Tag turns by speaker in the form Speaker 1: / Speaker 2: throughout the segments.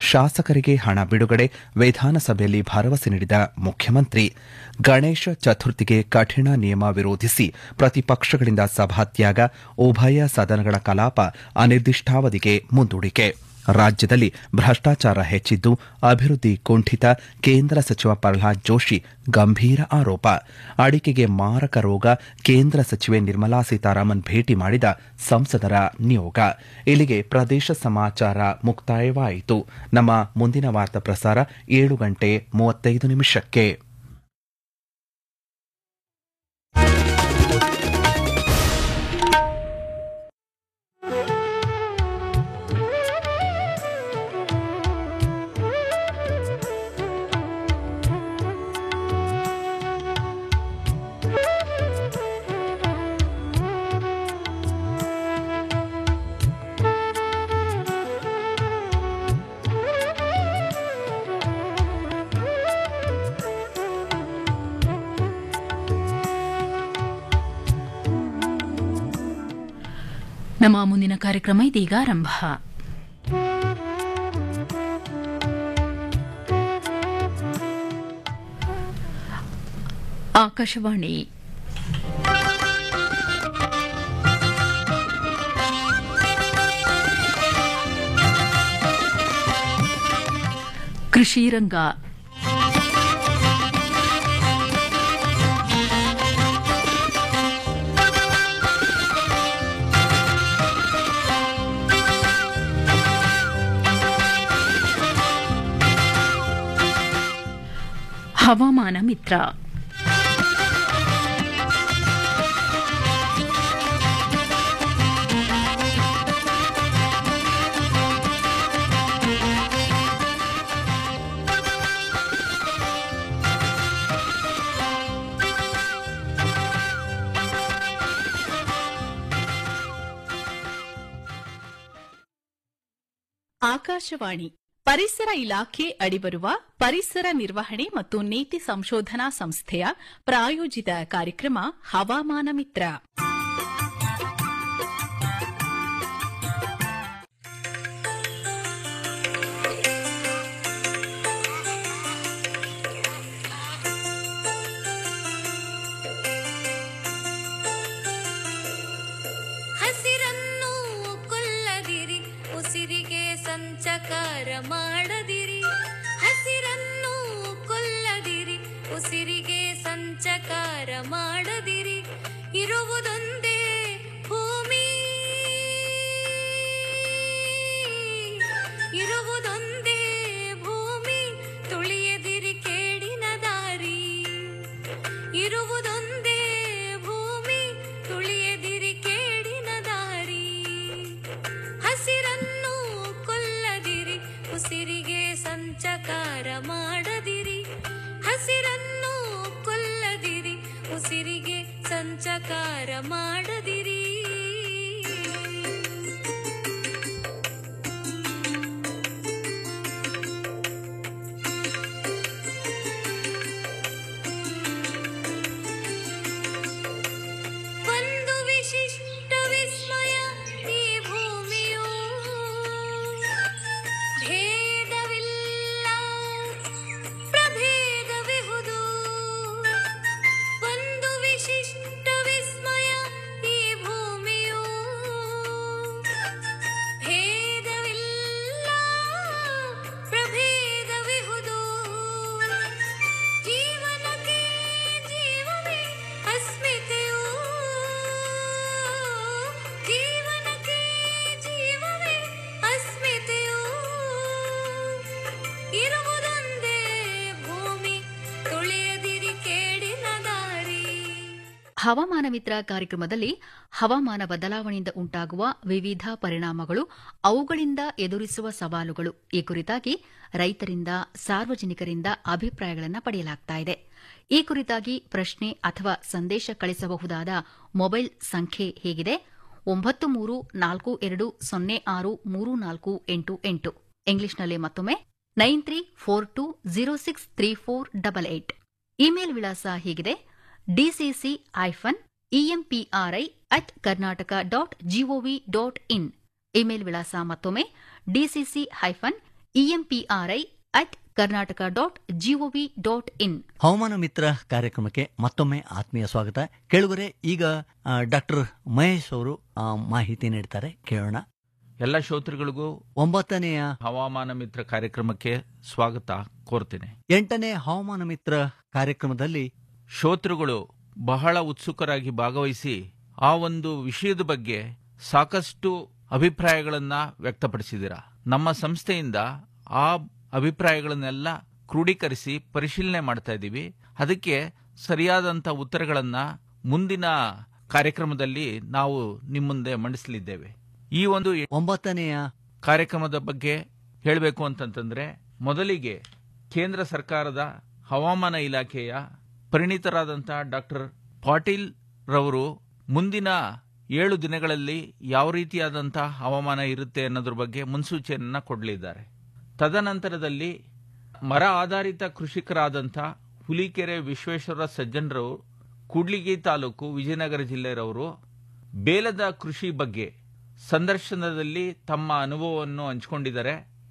Speaker 1: ಶಾಸಕರಿಗೆ ಹಣ ಬಿಡುಗಡೆ ವಿಧಾನಸಭೆಯಲ್ಲಿ ಭರವಸೆ ನೀಡಿದ ಮುಖ್ಯಮಂತ್ರಿ ಗಣೇಶ ಚತುರ್ಥಿಗೆ ಕಠಿಣ ನಿಯಮ ವಿರೋಧಿಸಿ ಪ್ರತಿಪಕ್ಷಗಳಿಂದ ಸಭಾತ್ಯಾಗ ಉಭಯ ಸದನಗಳ ಕಲಾಪ ಅನಿರ್ದಿಷ್ಟಾವಧಿಗೆ ಮುಂದೂಡಿಕೆ ರಾಜ್ಯದಲ್ಲಿ ಭ್ರಷ್ಟಾಚಾರ ಹೆಚ್ಚಿದ್ದು ಅಭಿವೃದ್ಧಿ ಕುಂಠಿತ ಕೇಂದ್ರ ಸಚಿವ ಪ್ರಹ್ಲಾದ್ ಜೋಶಿ ಗಂಭೀರ ಆರೋಪ ಅಡಿಕೆಗೆ ಮಾರಕ ರೋಗ ಕೇಂದ್ರ ಸಚಿವೆ ನಿರ್ಮಲಾ ಸೀತಾರಾಮನ್ ಭೇಟಿ ಮಾಡಿದ ಸಂಸದರ ನಿಯೋಗ ಇಲ್ಲಿಗೆ ಪ್ರದೇಶ ಸಮಾಚಾರ ಮುಕ್ತಾಯವಾಯಿತು ನಮ್ಮ ಮುಂದಿನ ವಾರ್ತಾ ಪ್ರಸಾರ ಏಳು ಗಂಟೆ ಮೂವತ್ತೈದು ನಿಮಿಷಕ್ಕೆ
Speaker 2: ನಮ್ಮ ಮುಂದಿನ ಕಾರ್ಯಕ್ರಮ ಇದೀಗ ಆರಂಭ ಆಕಾಶವಾಣಿ ಕೃಷಿ ರಂಗ ಹವಾಮಾನ ಮಿತ್ರ
Speaker 3: ಆಕಾಶವಾಣಿ ಪರಿಸರ ಇಲಾಖೆ ಅಡಿಬರುವ ಪರಿಸರ ನಿರ್ವಹಣೆ ಮತ್ತು ನೀತಿ ಸಂಶೋಧನಾ ಸಂಸ್ಥೆಯ ಪ್ರಾಯೋಜಿತ ಕಾರ್ಯಕ್ರಮ ಹವಾಮಾನ ಮಿತ್ರ
Speaker 4: ಹಸಿರನ್ನು ಕೊಲ್ಲದಿರಿ ಉಸಿರಿಗೆ ಸಂಚಕಾರ ಮಾಡದಿರಿ ಹಸಿರನ್ನು ಕೊಲ್ಲದಿರಿ ಉಸಿರಿಗೆ ಸಂಚಕಾರ ಮಾಡದಿರಿ ಇರುವುದೊಂದೇ ಭೂಮಿ ಇರುವುದೊಂದೇ ಭೂಮಿ ತುಳಿಯದಿರಿ ಕೇಡಿನ ದಾರಿ ಇರುವುದೊಂದೇ ಭೂಮಿ ತುಳಿಯದಿರಿ ಕೇಡಿನ ದಾರಿ ಹಸಿರನ್ನು ಕೊಲ್ಲದಿರಿ ಉಸಿರಿಗೆ ಸಂಚಕಾರ ಮಾಡದಿರಿ ಹಸಿರನ್ನು ಕೊಲ್ಲದಿರಿ ಉಸಿರಿಗೆ ಸಂಚಕಾರ ಮಾಡದಿರಿ ಒಂದು ವಿಶಿಷ್ಟ ವಿಸ್ಮಯ ಈ ಭೂಮಿಯು ಭೇದವಿಲ್ಲ ಪ್ರಭೇದವಿಹುದು ಒಂದು ವಿಶಿಷ್ಟ ವಿಸ್ಮಯ ಈ ಭೂಮಿಯು ಭೇದವಿಲ್ಲ ಪ್ರಭೇದವಿಹುದು ಜೀವನಕ್ಕೆ ಜೀವವೇ ಅಸ್ಮಿತೆಯು ಜೀವನಕ್ಕೆ ಜೀವವೇ ಅಸ್ಮಿತೆಯು ಇರುವುದೊಂದೇ ಭೂಮಿ ತುಳಿಯದಿರಿ ಕೇಡಿನ ದಾರಿ
Speaker 2: ಹವಾಮಾನ ಮಿತ್ರ ಕಾರ್ಯಕ್ರಮದಲ್ಲಿ ಹವಾಮಾನ ಬದಲಾವಣೆಯಿಂದ ಉಂಟಾಗುವ ವಿವಿಧ ಪರಿಣಾಮಗಳು ಅವುಗಳಿಂದ ಎದುರಿಸುವ ಸವಾಲುಗಳು ಈ ಕುರಿತಾಗಿ ರೈತರಿಂದ ಸಾರ್ವಜನಿಕರಿಂದ ಅಭಿಪ್ರಾಯಗಳನ್ನು ಪಡೆಯಲಾಗುತ್ತಿದೆ ಈ ಕುರಿತಾಗಿ ಪ್ರಶ್ನೆ ಅಥವಾ ಸಂದೇಶ ಕಳಿಸಬಹುದಾದ ಮೊಬೈಲ್ ಸಂಖ್ಯೆ ಹೇಗಿದೆ ಒಂಬತ್ತು ಮೂರು ನಾಲ್ಕು ಎರಡು ಸೊನ್ನೆ ಆರು ಮೂರು ನಾಲ್ಕು ಎಂಟು ಎಂಟು ಇಂಗ್ಲಿಷ್ನಲ್ಲಿ ಮತ್ತೊಮ್ಮೆ nine three four two zero six three four double eight email ವಿಳಾಸ ಹೀಗಿದೆ DCC hyphen EMPRI at Karnataka dot GOV dot in email ವಿಳಾಸ ಮತ್ತೊಮ್ಮೆ DCC hyphen EMPRI at Karnataka dot GOV dot in
Speaker 5: ಹವಾಮಾನ ಮಿತ್ರ ಕಾರ್ಯಕ್ರಮಕ್ಕೆ ಮತ್ತೊಮ್ಮೆ ಆತ್ಮೀಯ ಸ್ವಾಗತ ಕೇಳುಗರೆ ಈಗ ಡಾಕ್ಟರ್ ಮಹೇಶ್ ಅವರು ಆ, ಮಾಹಿತಿ ನೀಡ್ತಾರೆ ಕೇಳೋಣ
Speaker 6: ಎಲ್ಲ ಶ್ರೋತೃಗಳಿಗೂ
Speaker 5: ಒಂಬತ್ತನೆಯ
Speaker 6: ಹವಾಮಾನ ಮಿತ್ರ ಕಾರ್ಯಕ್ರಮಕ್ಕೆ ಸ್ವಾಗತ ಕೋರ್ತೇನೆ
Speaker 5: ಎಂಟನೇ ಹವಾಮಾನ ಮಿತ್ರ ಕಾರ್ಯಕ್ರಮದಲ್ಲಿ
Speaker 6: ಶ್ರೋತೃಗಳು ಬಹಳ ಉತ್ಸುಕರಾಗಿ ಭಾಗವಹಿಸಿ ಆ ಒಂದು ವಿಷಯದ ಬಗ್ಗೆ ಸಾಕಷ್ಟು ಅಭಿಪ್ರಾಯಗಳನ್ನ ವ್ಯಕ್ತಪಡಿಸಿದ್ದೀರಾ ನಮ್ಮ ಸಂಸ್ಥೆಯಿಂದ ಆ ಅಭಿಪ್ರಾಯಗಳನ್ನೆಲ್ಲ ಕ್ರೋಢೀಕರಿಸಿ ಪರಿಶೀಲನೆ ಮಾಡ್ತಾ ಇದ್ದೀವಿ ಅದಕ್ಕೆ ಸರಿಯಾದಂತ ಉತ್ತರಗಳನ್ನ ಮುಂದಿನ ಕಾರ್ಯಕ್ರಮದಲ್ಲಿ ನಾವು ನಿಮ್ಮ ಮುಂದೆ ಮಂಡಿಸಲಿದ್ದೇವೆ ಈ ಒಂದು
Speaker 5: ಒಂಬತ್ತನೆಯ
Speaker 6: ಕಾರ್ಯಕ್ರಮದ ಬಗ್ಗೆ ಹೇಳಬೇಕು ಅಂತಂತಂದ್ರೆ ಮೊದಲಿಗೆ ಕೇಂದ್ರ ಸರ್ಕಾರದ ಹವಾಮಾನ ಇಲಾಖೆಯ ಪರಿಣಿತರಾದಂತಹ ಡಾಕ್ಟರ್ ಪಾಟೀಲ್ ರವರು ಮುಂದಿನ ಏಳು ದಿನಗಳಲ್ಲಿ ಯಾವ ರೀತಿಯಾದಂತಹ ಹವಾಮಾನ ಇರುತ್ತೆ ಅನ್ನೋದ್ರ ಬಗ್ಗೆ ಮುನ್ಸೂಚನೆಯನ್ನ ಕೊಡಲಿದ್ದಾರೆ ತದನಂತರದಲ್ಲಿ ಮರ ಆಧಾರಿತ ಕೃಷಿಕರಾದಂಥ ಹುಲಿಕೆರೆ ವಿಶ್ವೇಶ್ವರ ಸಜ್ಜನರವರು ಕೂಡ್ಲಿಗಿ ತಾಲೂಕು ವಿಜಯನಗರ ಜಿಲ್ಲೆಯವರು ಬೇಲದ ಕೃಷಿ ಬಗ್ಗೆ ಸಂದರ್ಶನದಲ್ಲಿ ತಮ್ಮ ಅನುಭವವನ್ನು ಹಂಚಿಕೊಂಡಿದ್ದಾರೆ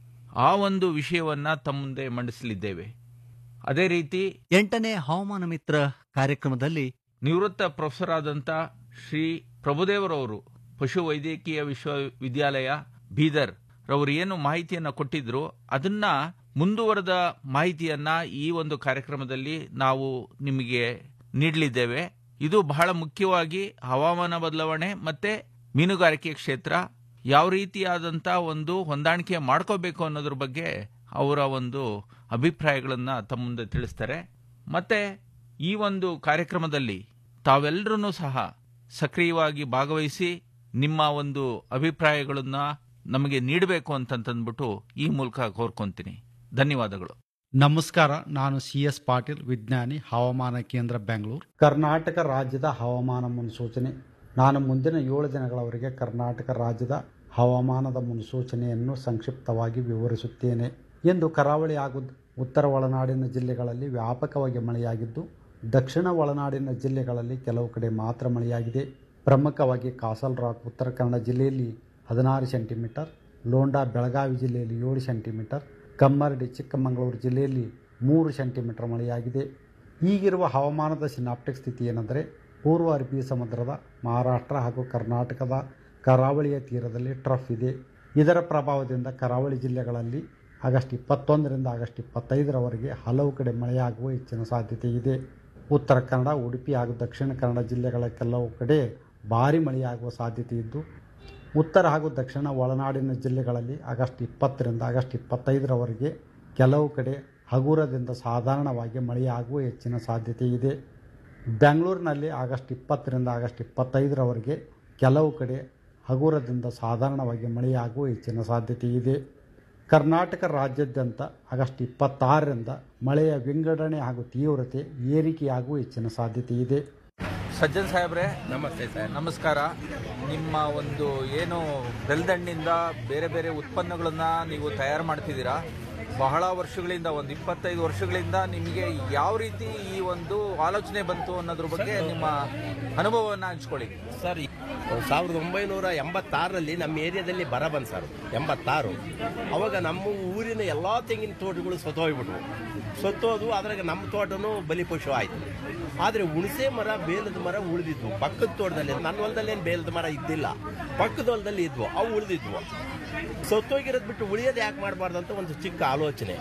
Speaker 6: ಆ ಒಂದು ವಿಷಯವನ್ನ ತಮ್ಮ ಮುಂದೆ ಮಂಡಿಸಲಿದ್ದೇವೆ ಅದೇ ರೀತಿ
Speaker 5: ಎಂಟನೇ ಹವಾಮಾನ ಮಿತ್ರ ಕಾರ್ಯಕ್ರಮದಲ್ಲಿ
Speaker 6: ನಿವೃತ್ತ ಪ್ರೊಫೆಸರ್ ಆದಂತ ಶ್ರೀ ಪ್ರಭುದೇವರವರು ಪಶು ವೈದ್ಯಕೀಯ ವಿಶ್ವವಿದ್ಯಾಲಯ ಬೀದರ್ ರವರು ಏನು ಮಾಹಿತಿಯನ್ನ ಕೊಟ್ಟಿದ್ರು ಅದನ್ನ ಮುಂದುವರೆದ ಮಾಹಿತಿಯನ್ನ ಈ ಒಂದು ಕಾರ್ಯಕ್ರಮದಲ್ಲಿ ನಾವು ನಿಮಗೆ ನೀಡಲಿದ್ದೇವೆ ಇದು ಬಹಳ ಮುಖ್ಯವಾಗಿ ಹವಾಮಾನ ಬದಲಾವಣೆ ಮತ್ತೆ ಮೀನುಗಾರಿಕೆ ಕ್ಷೇತ್ರ ಯಾವ ರೀತಿಯಾದಂತ ಒಂದು ಹೊಂದಾಣಿಕೆ ಮಾಡ್ಕೋಬೇಕು ಅನ್ನೋದ್ರ ಬಗ್ಗೆ ಅವರ ಒಂದು ಅಭಿಪ್ರಾಯಗಳನ್ನ ತಮ್ಮ ಮುಂದೆ ತಿಳಿಸ್ತಾರೆ ಮತ್ತೆ ಈ ಒಂದು ಕಾರ್ಯಕ್ರಮದಲ್ಲಿ ತಾವೆಲ್ಲರೂ ಸಹ ಸಕ್ರಿಯವಾಗಿ ಭಾಗವಹಿಸಿ ನಿಮ್ಮ ಒಂದು ಅಭಿಪ್ರಾಯಗಳನ್ನ ನಮಗೆ ನೀಡಬೇಕು ಅಂತಂತಂದ್ಬಿಟ್ಟು ಈ ಮೂಲಕ ಕೋರ್ಕೊಂತೀನಿ ಧನ್ಯವಾದಗಳು
Speaker 7: ನಮಸ್ಕಾರ ನಾನು ಸಿ ಎಸ್ ಪಾಟೀಲ್ ವಿಜ್ಞಾನಿ ಹವಾಮಾನ ಕೇಂದ್ರ ಬೆಂಗಳೂರು ಕರ್ನಾಟಕ ರಾಜ್ಯದ ಹವಾಮಾನ ಮುನ್ಸೂಚನೆ ನಾನು ಮುಂದಿನ ಏಳು ದಿನಗಳವರೆಗೆ ಕರ್ನಾಟಕ ರಾಜ್ಯದ ಹವಾಮಾನದ ಮುನ್ಸೂಚನೆಯನ್ನು ಸಂಕ್ಷಿಪ್ತವಾಗಿ ವಿವರಿಸುತ್ತೇನೆ ಎಂದು ಕರಾವಳಿ ಹಾಗೂ ಉತ್ತರ ಒಳನಾಡಿನ ಜಿಲ್ಲೆಗಳಲ್ಲಿ ವ್ಯಾಪಕವಾಗಿ ಮಳೆಯಾಗಿದ್ದು ದಕ್ಷಿಣ ಒಳನಾಡಿನ ಜಿಲ್ಲೆಗಳಲ್ಲಿ ಕೆಲವು ಕಡೆ ಮಾತ್ರ ಮಳೆಯಾಗಿದೆ ಪ್ರಮುಖವಾಗಿ ಕಾಸಲ್ ರಾಕ್ ಉತ್ತರ ಕನ್ನಡ ಜಿಲ್ಲೆಯಲ್ಲಿ ಹದಿನಾರು ಸೆಂಟಿಮೀಟರ್ ಲೋಂಡಾ ಬೆಳಗಾವಿ ಜಿಲ್ಲೆಯಲ್ಲಿ ಏಳು ಸೆಂಟಿಮೀಟರ್ ಕಮ್ಮರಡಿ ಚಿಕ್ಕಮಗಳೂರು ಜಿಲ್ಲೆಯಲ್ಲಿ ಮೂರು ಸೆಂಟಿಮೀಟರ್ ಮಳೆಯಾಗಿದೆ ಈಗಿರುವ ಹವಾಮಾನದ ಸಿನಾಪ್ಟಿಕ್ ಸ್ಥಿತಿ ಏನೆಂದರೆ ಪೂರ್ವ ಅರಬ್ಬಿ ಸಮುದ್ರದ ಮಹಾರಾಷ್ಟ್ರ ಹಾಗೂ ಕರ್ನಾಟಕದ ಕರಾವಳಿಯ ತೀರದಲ್ಲಿ ಟ್ರಫ್ ಇದೆ ಇದರ ಪ್ರಭಾವದಿಂದ ಕರಾವಳಿ ಜಿಲ್ಲೆಗಳಲ್ಲಿ ಆಗಸ್ಟ್ ಇಪ್ಪತ್ತೊಂದರಿಂದ ಆಗಸ್ಟ್ ಇಪ್ಪತ್ತೈದರವರೆಗೆ ಹಲವು ಕಡೆ ಮಳೆಯಾಗುವ ಹೆಚ್ಚಿನ ಸಾಧ್ಯತೆ ಇದೆ ಉತ್ತರ ಕನ್ನಡ ಉಡುಪಿ ಹಾಗೂ ದಕ್ಷಿಣ ಕನ್ನಡ ಜಿಲ್ಲೆಗಳ ಕೆಲವು ಕಡೆ ಭಾರಿ ಮಳೆಯಾಗುವ ಸಾಧ್ಯತೆ ಇದ್ದು ಉತ್ತರ ಹಾಗೂ ದಕ್ಷಿಣ ಒಳನಾಡಿನ ಜಿಲ್ಲೆಗಳಲ್ಲಿ ಆಗಸ್ಟ್ ಇಪ್ಪತ್ತರಿಂದ ಆಗಸ್ಟ್ ಇಪ್ಪತ್ತೈದರವರೆಗೆ ಕೆಲವು ಕಡೆ ಹಗುರದಿಂದ ಸಾಧಾರಣವಾಗಿ ಮಳೆಯಾಗುವ ಹೆಚ್ಚಿನ ಸಾಧ್ಯತೆ ಇದೆ ಬೆಂಗಳೂರಿನಲ್ಲಿ ಆಗಸ್ಟ್ ಇಪ್ಪತ್ತರಿಂದ ಆಗಸ್ಟ್ ಇಪ್ಪತ್ತೈದರವರೆಗೆ ಕೆಲವು ಕಡೆ ಹಗುರದಿಂದ ಸಾಧಾರಣವಾಗಿ ಮಳೆಯಾಗುವ ಹೆಚ್ಚಿನ ಸಾಧ್ಯತೆ ಇದೆ ಕರ್ನಾಟಕ ರಾಜ್ಯಾದ್ಯಂತ ಆಗಸ್ಟ್ ಇಪ್ಪತ್ತಾರರಿಂದ ಮಳೆಯ ವಿಂಗಡಣೆ ಹಾಗೂ ತೀವ್ರತೆ ಏರಿಕೆಯಾಗುವ ಹೆಚ್ಚಿನ ಸಾಧ್ಯತೆ ಇದೆ
Speaker 6: ಸಜ್ಜನ್ ಸಾಹೇಬ್ರೆ
Speaker 8: ನಮಸ್ತೆ ಸರ್
Speaker 6: ನಮಸ್ಕಾರ ನಿಮ್ಮ ಒಂದು ಏನು ಬೆಲ್ದಣ್ಣಿಂದ ಬೇರೆ ಬೇರೆ ಉತ್ಪನ್ನಗಳನ್ನ ನೀವು ತಯಾರು ಮಾಡ್ತಿದ್ದೀರಾ ಬಹಳ ವರ್ಷಗಳಿಂದ ಒಂದು ಇಪ್ಪತ್ತೈದು ವರ್ಷಗಳಿಂದ ನಿಮಗೆ ಯಾವ ರೀತಿ ಈ ಒಂದು ಆಲೋಚನೆ ಬಂತು ಅನ್ನೋದ್ರ ಬಗ್ಗೆ ನಿಮ್ಮ ಅನುಭವವನ್ನು ಹಂಚ್ಕೊಳ್ಳಿ
Speaker 8: ಸರ್ ಈ ಸಾವಿರದ ಒಂಬೈನೂರ ಎಂಬತ್ತಾರರಲ್ಲಿ ನಮ್ಮ ಏರಿಯಾದಲ್ಲಿ ಬರ ಬಂತು ಸರ್ ಎಂಬತ್ತಾರು ಅವಾಗ ನಮ್ಮ ಊರಿನ ಎಲ್ಲ ತೆಂಗಿನ ತೋಟಗಳು ಸತ್ತೋಗ್ಬಿಟ್ವು ಸತ್ತೋದು ಅದ್ರಾಗ ನಮ್ಮ ತೋಟನೂ ಬಲಿಪಶು ಆಯಿತು ಆದರೆ ಹುಣಸೆ ಮರ ಬೇಲದ ಮರ ಉಳಿದಿದ್ವು ಪಕ್ಕದ ತೋಟದಲ್ಲಿ ನನ್ನ ಹೊಲದಲ್ಲಿ ಏನು ಬೇಲದ ಮರ ಇದ್ದಿಲ್ಲ ಪಕ್ಕದ ಹೊಲದಲ್ಲಿ ಇದ್ವು ಅವು ಉಳಿದಿದ್ವು ಸತ್ತೋಗಿರೋದು ಬಿಟ್ಟು ಉಳಿಯೋದು ಯಾಕೆ ಮಾಡಬಾರ್ದು ಅಂತ ಒಂದು ಚಿಕ್ಕ ಆಲೋಚನೆ